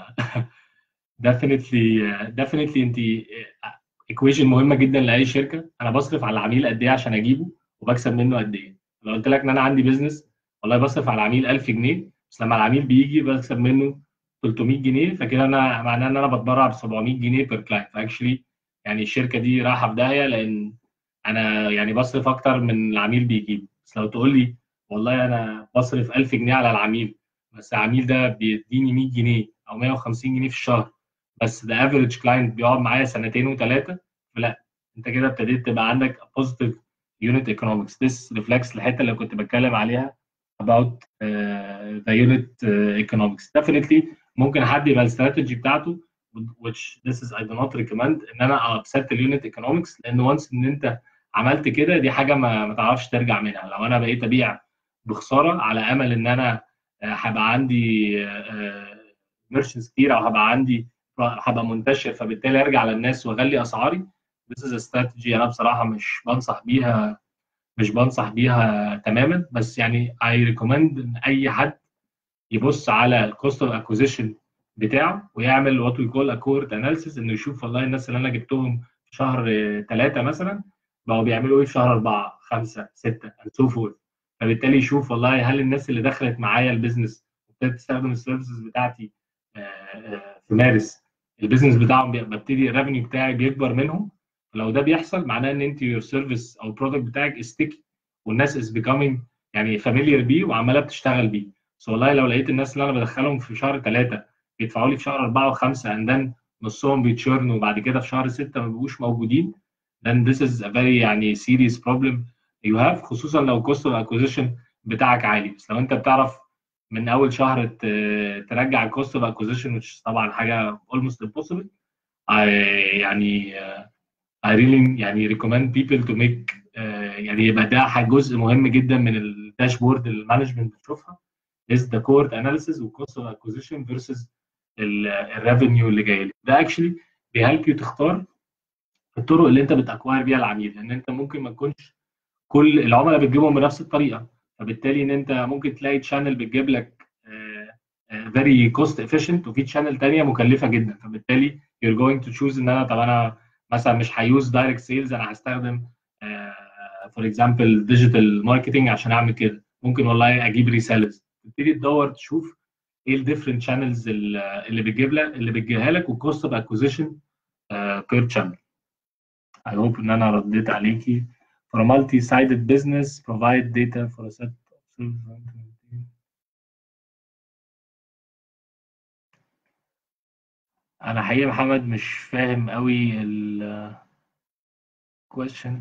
definitely definitely انت equation مهمه جدا لاي شركه انا بصرف على العميل قد ايه عشان اجيبه وبكسب منه قد ايه لو قلت لك ان انا عندي بزنس والله بصرف على العميل 1000 جنيه بس لما العميل بيجي بكسب منه 300 جنيه فكده انا معناه ان انا بتبرع ب 700 جنيه بير كلاينت فاكشلي يعني الشركه دي رايحه في داهيه لان انا يعني بصرف اكتر من العميل بيجيب بس لو تقول لي والله انا بصرف 1000 جنيه على العميل بس العميل ده بيديني 100 جنيه او 150 جنيه في الشهر بس ده افريج كلاينت بيقعد معايا سنتين وثلاثه فلا انت كده ابتديت تبقى عندك بوزيتيف يونت ايكونومكس this reflects الحته اللي كنت بتكلم عليها about uh, the unit uh, economics definitely ممكن حد يبقى الاستراتيجي بتاعته which this is I do not recommend ان انا upset اليونت economics لان once ان انت عملت كده دي حاجه ما, ما تعرفش ترجع منها لو انا بقيت ابيع بخساره على امل ان انا هبقى عندي ميرشنز كتير او هبقى عندي هبقى منتشر فبالتالي ارجع للناس واغلي اسعاري this is a strategy انا بصراحه مش بنصح بيها مش بنصح بيها تماما بس يعني I recommend ان اي حد يبص على الكوست اوف اكوزيشن بتاعه ويعمل وات وي كول اكورد اناليسيس انه يشوف والله الناس اللي انا جبتهم في شهر ثلاثه مثلا بقوا بيعملوا ايه في شهر اربعه خمسه سته and so forth فبالتالي يشوف والله هل الناس اللي دخلت معايا البيزنس وابتدت تستخدم السيرفيسز بتاعتي في مارس البيزنس بتاعهم ببتدي الريفنيو بتاعي بيكبر منهم لو ده بيحصل معناه ان انت يور سيرفيس او البرودكت بتاعك استيكي والناس از becoming يعني فاميليار بيه وعماله بتشتغل بيه بس والله لو لقيت الناس اللي انا بدخلهم في شهر ثلاثه بيدفعوا لي في شهر اربعه وخمسه اند ذن نصهم بيتشيرنوا وبعد كده في شهر سته ما بيبقوش موجودين then this is a very يعني serious problem you have خصوصا لو cost of acquisition بتاعك عالي بس لو انت بتعرف من اول شهر ترجع الكوست اوف acquisition which طبعا حاجه almost impossible I يعني uh, I really يعني recommend people to make uh, يعني يبقى ده جزء مهم جدا من الداشبورد اللي المانجمنت بتشوفها is the core analysis و cost of acquisition versus الريفينيو اللي جاي لك ده actually بيهلب يو تختار الطرق اللي انت بتاكواير بيها العميل لان انت ممكن ما تكونش كل العملاء بتجيبهم بنفس الطريقه فبالتالي ان انت ممكن تلاقي تشانل بتجيب لك فيري كوست افيشنت وفي تشانل ثانيه مكلفه جدا فبالتالي you're going to choose ان انا طب انا مثلا مش هيوز دايركت سيلز انا هستخدم فور اكزامبل ديجيتال ماركتنج عشان اعمل كده ممكن والله اجيب ريسيلرز تبتدي تدور تشوف ايه الديفرنت شانلز اللي بتجيب لك اللي بتجيبها لك والكوست اوف اكوزيشن بير شانل I hope ان انا رديت عليكي for a multi-sided business provide data for a set of انا حقيقة محمد مش فاهم قوي ال question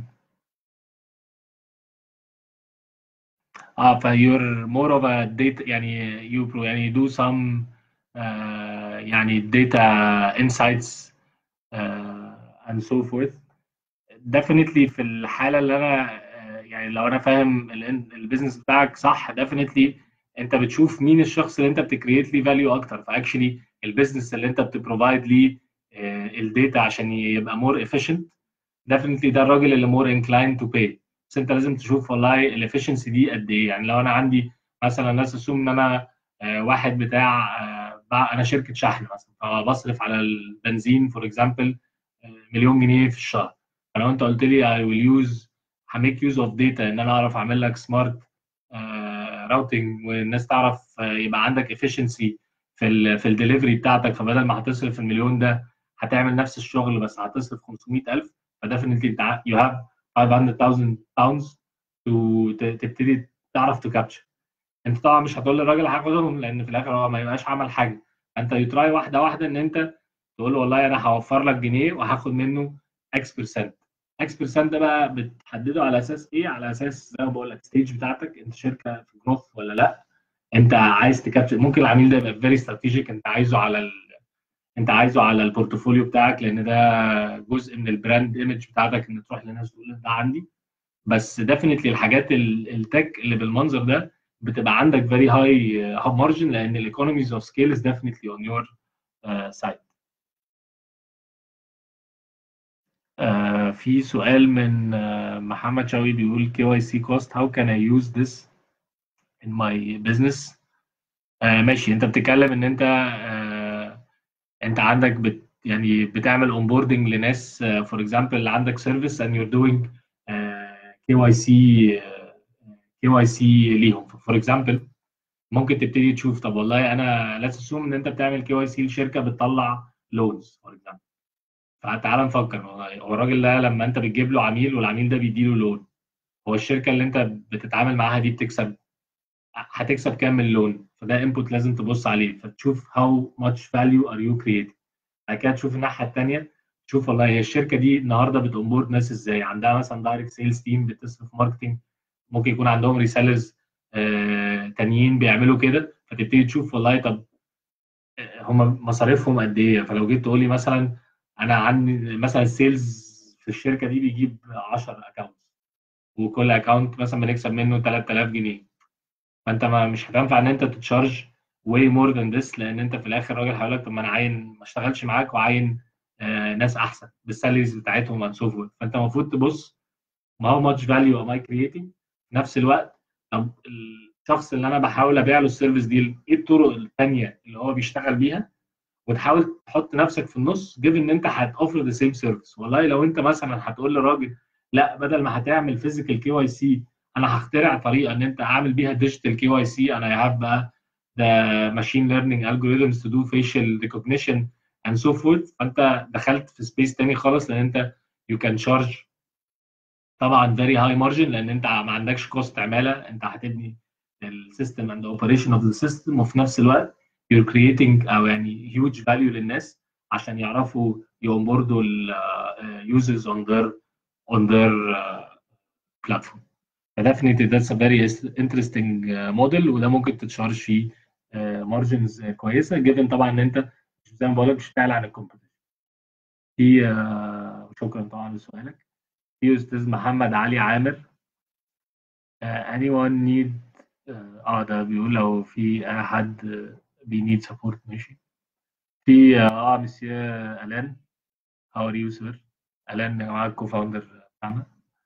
اه ف you're more of a data يعني you pro يعني do some uh, يعني data insights uh, and so forth definitely في الحالة اللي أنا يعني لو أنا فاهم البيزنس بتاعك صح definitely أنت بتشوف مين الشخص اللي أنت بتكريت ليه فاليو أكتر فاكشلي البيزنس اللي أنت بتبروفايد ليه الداتا عشان يبقى مور efficient definitely ده الراجل اللي مور inclined to pay بس أنت لازم تشوف والله الافشنسي دي قد إيه يعني لو أنا عندي مثلا ناس اسوم ان انا واحد بتاع انا شركه شحن مثلا فبصرف على البنزين فور اكزامبل مليون جنيه في الشهر فلو انت قلت لي I will use هميك يوز اوف داتا ان انا اعرف اعمل لك سمارت راوتنج والناس تعرف يبقى عندك efficiency في ال في الدليفري بتاعتك فبدل ما هتصرف المليون ده هتعمل نفس الشغل بس هتصرف 500000 فديفنتلي انت you have 500000 pounds to تبتدي تعرف تكابتشر انت طبعا مش هتقول للراجل هاخدهم لان في الاخر هو ما يبقاش عمل حاجه انت يتراي واحده واحده ان انت تقول له والله انا هوفر لك جنيه وهاخد منه اكس بيرسنت اكس بيرسنت ده بقى بتحدده على اساس ايه على اساس زي ما بقول لك ستيج بتاعتك انت شركه في جروث ولا لا انت عايز تكابتشر ممكن العميل ده يبقى فيري استراتيجيك انت عايزه على ال... انت عايزه على البورتفوليو بتاعك لان ده جزء من البراند ايمج بتاعتك ان تروح للناس تقول ده عندي بس ديفينتلي الحاجات التك اللي بالمنظر ده بتبقى عندك very high uh, margin لان الايكونوميز اوف سكيل is definitely on your uh, side. Uh, في سؤال من uh, محمد شوقي بيقول KYC cost how can I use this in my business آه ماشي انت بتتكلم ان انت آه انت عندك بت يعني بتعمل اونبوردنج لناس فور اكزامبل عندك سيرفيس and you're doing كي واي سي كي واي سي ليهم فور اكزامبل ممكن تبتدي تشوف طب والله انا لا تسوم ان انت بتعمل كي واي سي لشركه بتطلع لونز فور اكزامبل فتعال نفكر هو الراجل ده لما انت بتجيب له عميل والعميل ده بيديله لون هو الشركه اللي انت بتتعامل معاها دي بتكسب هتكسب كام من اللون فده انبوت لازم تبص عليه فتشوف هاو ماتش فاليو ار يو كرييتنج بعد كده تشوف الناحيه الثانيه تشوف والله هي الشركه دي النهارده بتونبورد ناس ازاي عندها مثلا دايركت سيلز تيم بتصرف ماركتنج ممكن يكون عندهم ريسيلرز آه تانيين بيعملوا كده فتبتدي تشوف والله طب هم مصاريفهم قد ايه فلو جيت تقول لي مثلا انا عندي مثلا السيلز في الشركه دي بيجيب 10 اكونت وكل اكونت مثلا بنكسب منه 3000 جنيه فانت ما مش هتنفع ان انت تتشارج واي مور ذان ذس لان انت في الاخر راجل هيقول لك طب ما انا عاين ما اشتغلش معاك وعاين آه ناس احسن بالسالاريز بتاعتهم اند سو فورث فانت المفروض تبص ما هو ماتش فاليو ام اي كرييتنج في نفس الوقت طب الشخص اللي انا بحاول ابيع له السيرفيس دي ايه الطرق الثانيه اللي هو بيشتغل بيها وتحاول تحط نفسك في النص جيب ان انت هتوفر ذا سيم سيرفيس والله لو انت مثلا هتقول لراجل لا بدل ما هتعمل فيزيكال كي واي سي انا هخترع طريقه ان انت اعمل بيها ديجيتال كي واي سي انا هاف بقى ده ماشين ليرنينج algorithms to do facial recognition and so forth فانت دخلت في سبيس تاني خالص لان انت you can charge طبعا very high margin لان انت ما عندكش كوست عماله انت هتبني السيستم and the operation of the system وفي نفس الوقت you're creating او يعني huge value للناس عشان يعرفوا يونبوردوا users on their on their uh, platform. Definitely that's a very interesting uh, model وده ممكن تتشارج فيه مارجنز uh, كويسه جيفن طبعا ان انت زي ما بقول لك مش بتعلى عن الكومبيتيشن. في شكرا طبعا لسؤالك. في استاذ محمد علي عامر anyone need اه ده بيقول لو في اي حد بينيد سبورت ماشي. في اه مسيو الان هاو ار يو سير؟ الان يا جماعه الكو فاوندر بتاعنا.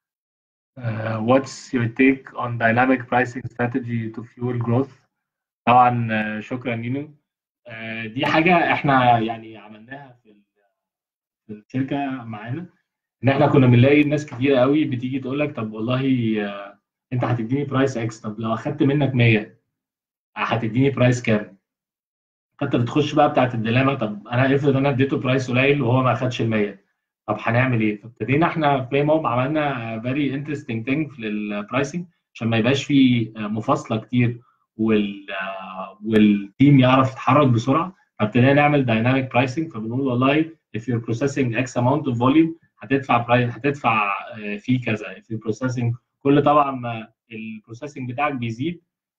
Uh, what's your take on dynamic pricing strategy to fuel growth؟ طبعا uh, شكرا نينو uh, دي حاجة احنا يعني عملناها في في الشركة معانا ان احنا كنا بنلاقي ناس كتير قوي بتيجي تقول لك طب والله انت هتديني برايس اكس طب لو اخدت منك 100 هتديني برايس كام؟ فانت بتخش بقى بتاعت الديلاما طب انا افرض انا اديته برايس قليل وهو ما اخدش ال 100 طب هنعمل ايه؟ فابتدينا احنا بلاي موب عملنا فيري انترستنج ثينج في البرايسنج عشان ما يبقاش في مفاصله كتير وال والتيم يعرف يتحرك بسرعه فابتدينا نعمل دايناميك برايسنج فبنقول والله if you're processing x amount of volume هتدفع برايس هتدفع فيه كذا if you're processing كل طبعا ما البروسيسنج بتاعك بيزيد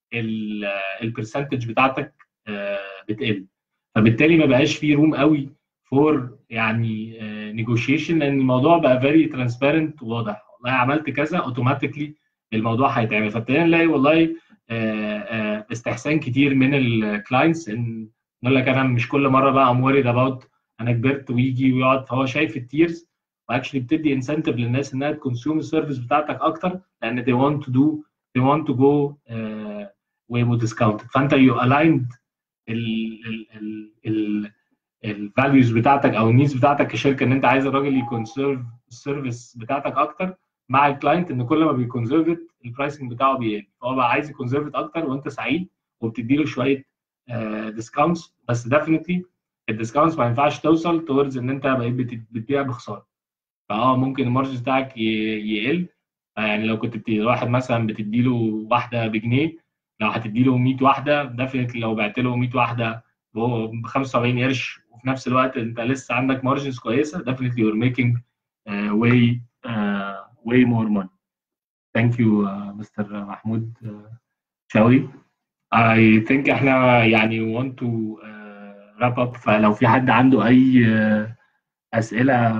البرسنتج بتاعتك بتقل فبالتالي ما بقاش فيه روم قوي فور يعني نيجوشيشن لان الموضوع بقى فيري ترانسبيرنت وواضح والله عملت كذا اوتوماتيكلي الموضوع هيتعمل فابتدينا نلاقي والله استحسان كتير من الكلاينتس ان يقول لك انا مش كل مره بقى ام وريد اباوت انا كبرت ويجي ويقعد فهو شايف التيرز واكشلي بتدي انسنتيف للناس انها تكونسيوم السيرفيس بتاعتك اكتر لان they want to do they want to go uh, way more discounted فانت you aligned ال ال ال الفاليوز بتاعتك او النيدز بتاعتك كشركه ان انت عايز الراجل يكونسيرف السيرفيس بتاعتك اكتر مع الكلاينت ان كل ما بيكونسيرف البرايسنج بتاعه بيقل فهو بقى عايز يكونسيرف اكتر وانت سعيد وبتدي له شويه ديسكاونتس uh, بس ديفنتلي الديسكاونتس ما ينفعش توصل توردز ان انت بقيت بتبيع بخساره فاه ممكن المارجن بتاعك يقل يعني لو كنت بتدي واحد مثلا بتدي له واحده بجنيه لو هتدي له 100 واحده ديفنتلي لو بعت له 100 واحده ب 75 قرش وفي نفس الوقت انت لسه عندك مارجنز كويسه definitely you're making uh, way uh, way more money. Thank you uh, Mr. محمود uh, شاوي. I think احنا يعني want to uh, wrap up فلو في حد عنده اي uh, اسئله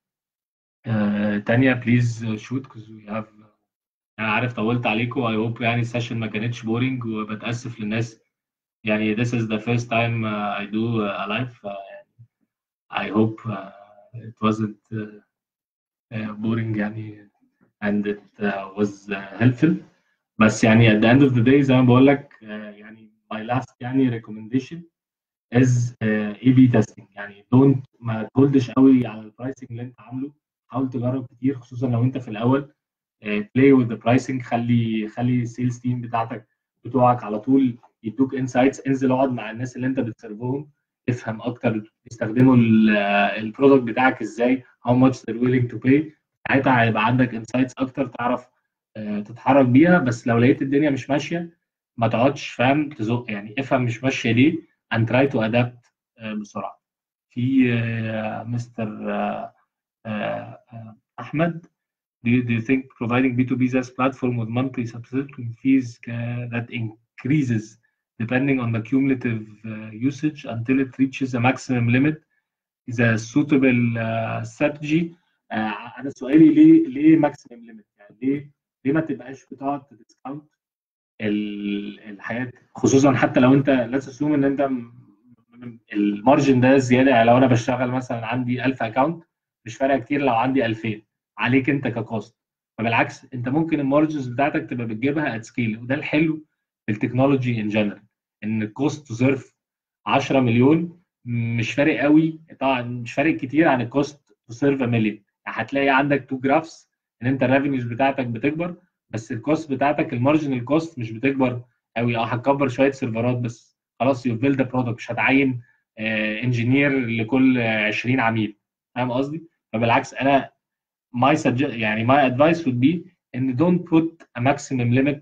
uh, تانية please shoot because we have انا عارف طولت عليكم I hope يعني السيشن ما كانتش بورينج وبتاسف للناس يعني this is the first time uh, I do uh, a live uh, I hope uh, it wasn't uh, uh, boring يعني and it uh, was uh, helpful بس يعني at the end of the day زي ما بقول لك uh, يعني my last يعني recommendation is uh, A/B testing يعني don't ما تهولدش قوي على البرايسنج اللي انت عامله حاول تجرب كتير خصوصا لو انت في الاول uh, play with the pricing خلي خلي السيلز تيم بتاعتك بتوعك على طول يدوك انسايتس انزل اقعد مع الناس اللي انت بتسيرفهم افهم اكتر بيستخدموا البرودكت بتاعك ازاي how much they're willing to pay ساعتها هيبقى عندك انسايتس اكتر تعرف uh, تتحرك بيها بس لو لقيت الدنيا مش ماشيه ما تقعدش فاهم تزق يعني افهم مش ماشيه ليه and try to adapt بسرعه في مستر احمد do you, do you think providing B2B SaaS platform with monthly subscription fees that increases depending on the cumulative uh, usage until it reaches a maximum limit is a suitable uh, strategy uh, انا سؤالي ليه ليه maximum limit يعني ليه ليه ما تبقاش بتقعد تديسكاونت الحياه خصوصا حتى لو انت لا تسوم ان انت المارجن ده زياده يعني لو انا بشتغل مثلا عندي 1000 اكونت مش فارقه كتير لو عندي 2000 عليك انت ككوست فبالعكس انت ممكن المارجنز بتاعتك تبقى بتجيبها ات سكيل وده الحلو في التكنولوجي ان جنرال ان الكوست تو سيرف 10 مليون مش فارق قوي طبعا مش فارق كتير عن الكوست تو سيرف مليون هتلاقي عندك تو جرافس ان انت الريفينيوز بتاعتك بتكبر بس الكوست بتاعتك المارجنال كوست مش بتكبر قوي اه هتكبر شويه سيرفرات بس خلاص يو بيلد برودكت مش هتعين انجينير لكل 20 عميل فاهم قصدي؟ فبالعكس انا my suggest يعني my advice would be ان don't put a maximum limit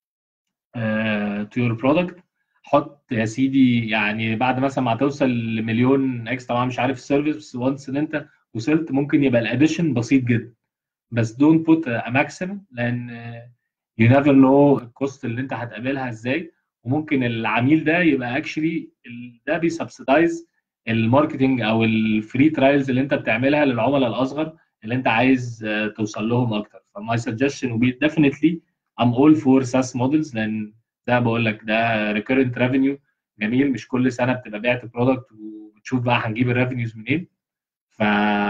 uh, to your product حط يا سيدي يعني بعد مثلا ما توصل لمليون اكس طبعا مش عارف السيرفيس بس وانس ان انت وصلت ممكن يبقى الاديشن بسيط جدا بس don't put a maximum لان you never know الكوست اللي انت هتقابلها ازاي وممكن العميل ده يبقى اكشلي ده بيسبسيدايز الماركتنج او الفري ترايلز اللي انت بتعملها للعملاء الاصغر اللي انت عايز توصل لهم اكتر فماي سجشن وبي ديفينتلي ام اول فور ساس مودلز لان زي ما بقول لك ده ريكيرنت ريفينيو جميل مش كل سنه بتبقى بعت برودكت وبتشوف بقى هنجيب الريفينيوز منين ف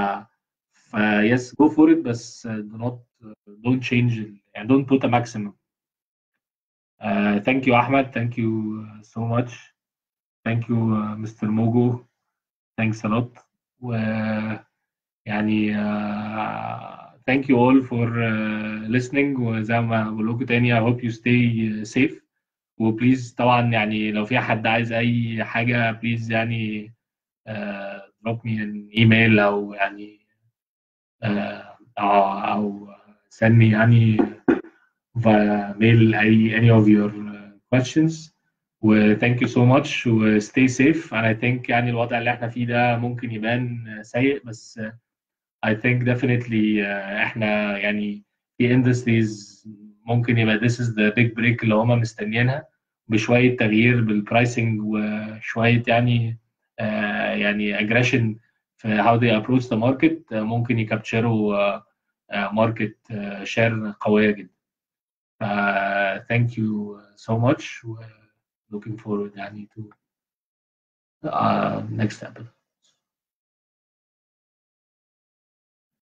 ف yes go for it بس do not don't change يعني don't put a maximum uh, thank you Ahmed thank you so much thank you uh, Mr. Mogo thanks a lot و يعني uh, thank you all for uh, listening وزي ما بقول لكم تاني I hope you stay safe وبليز طبعا يعني لو في حد عايز اي حاجه بليز يعني uh, drop me an email او يعني uh, او, أو send me يعني via mail any any of your questions و thank you so much و stay safe and I think يعني الوضع اللي احنا فيه ده ممكن يبان سيء بس I think definitely احنا يعني في industries ممكن يبقى this is the big break اللي هما مستنيينها بشوية تغيير بالبرايسنج وشوية يعني uh, يعني aggression في how they approach the market uh, ممكن يكابتشروا ماركت uh, شير قوية جدا. thank you so much و looking forward يعني to uh, next episode.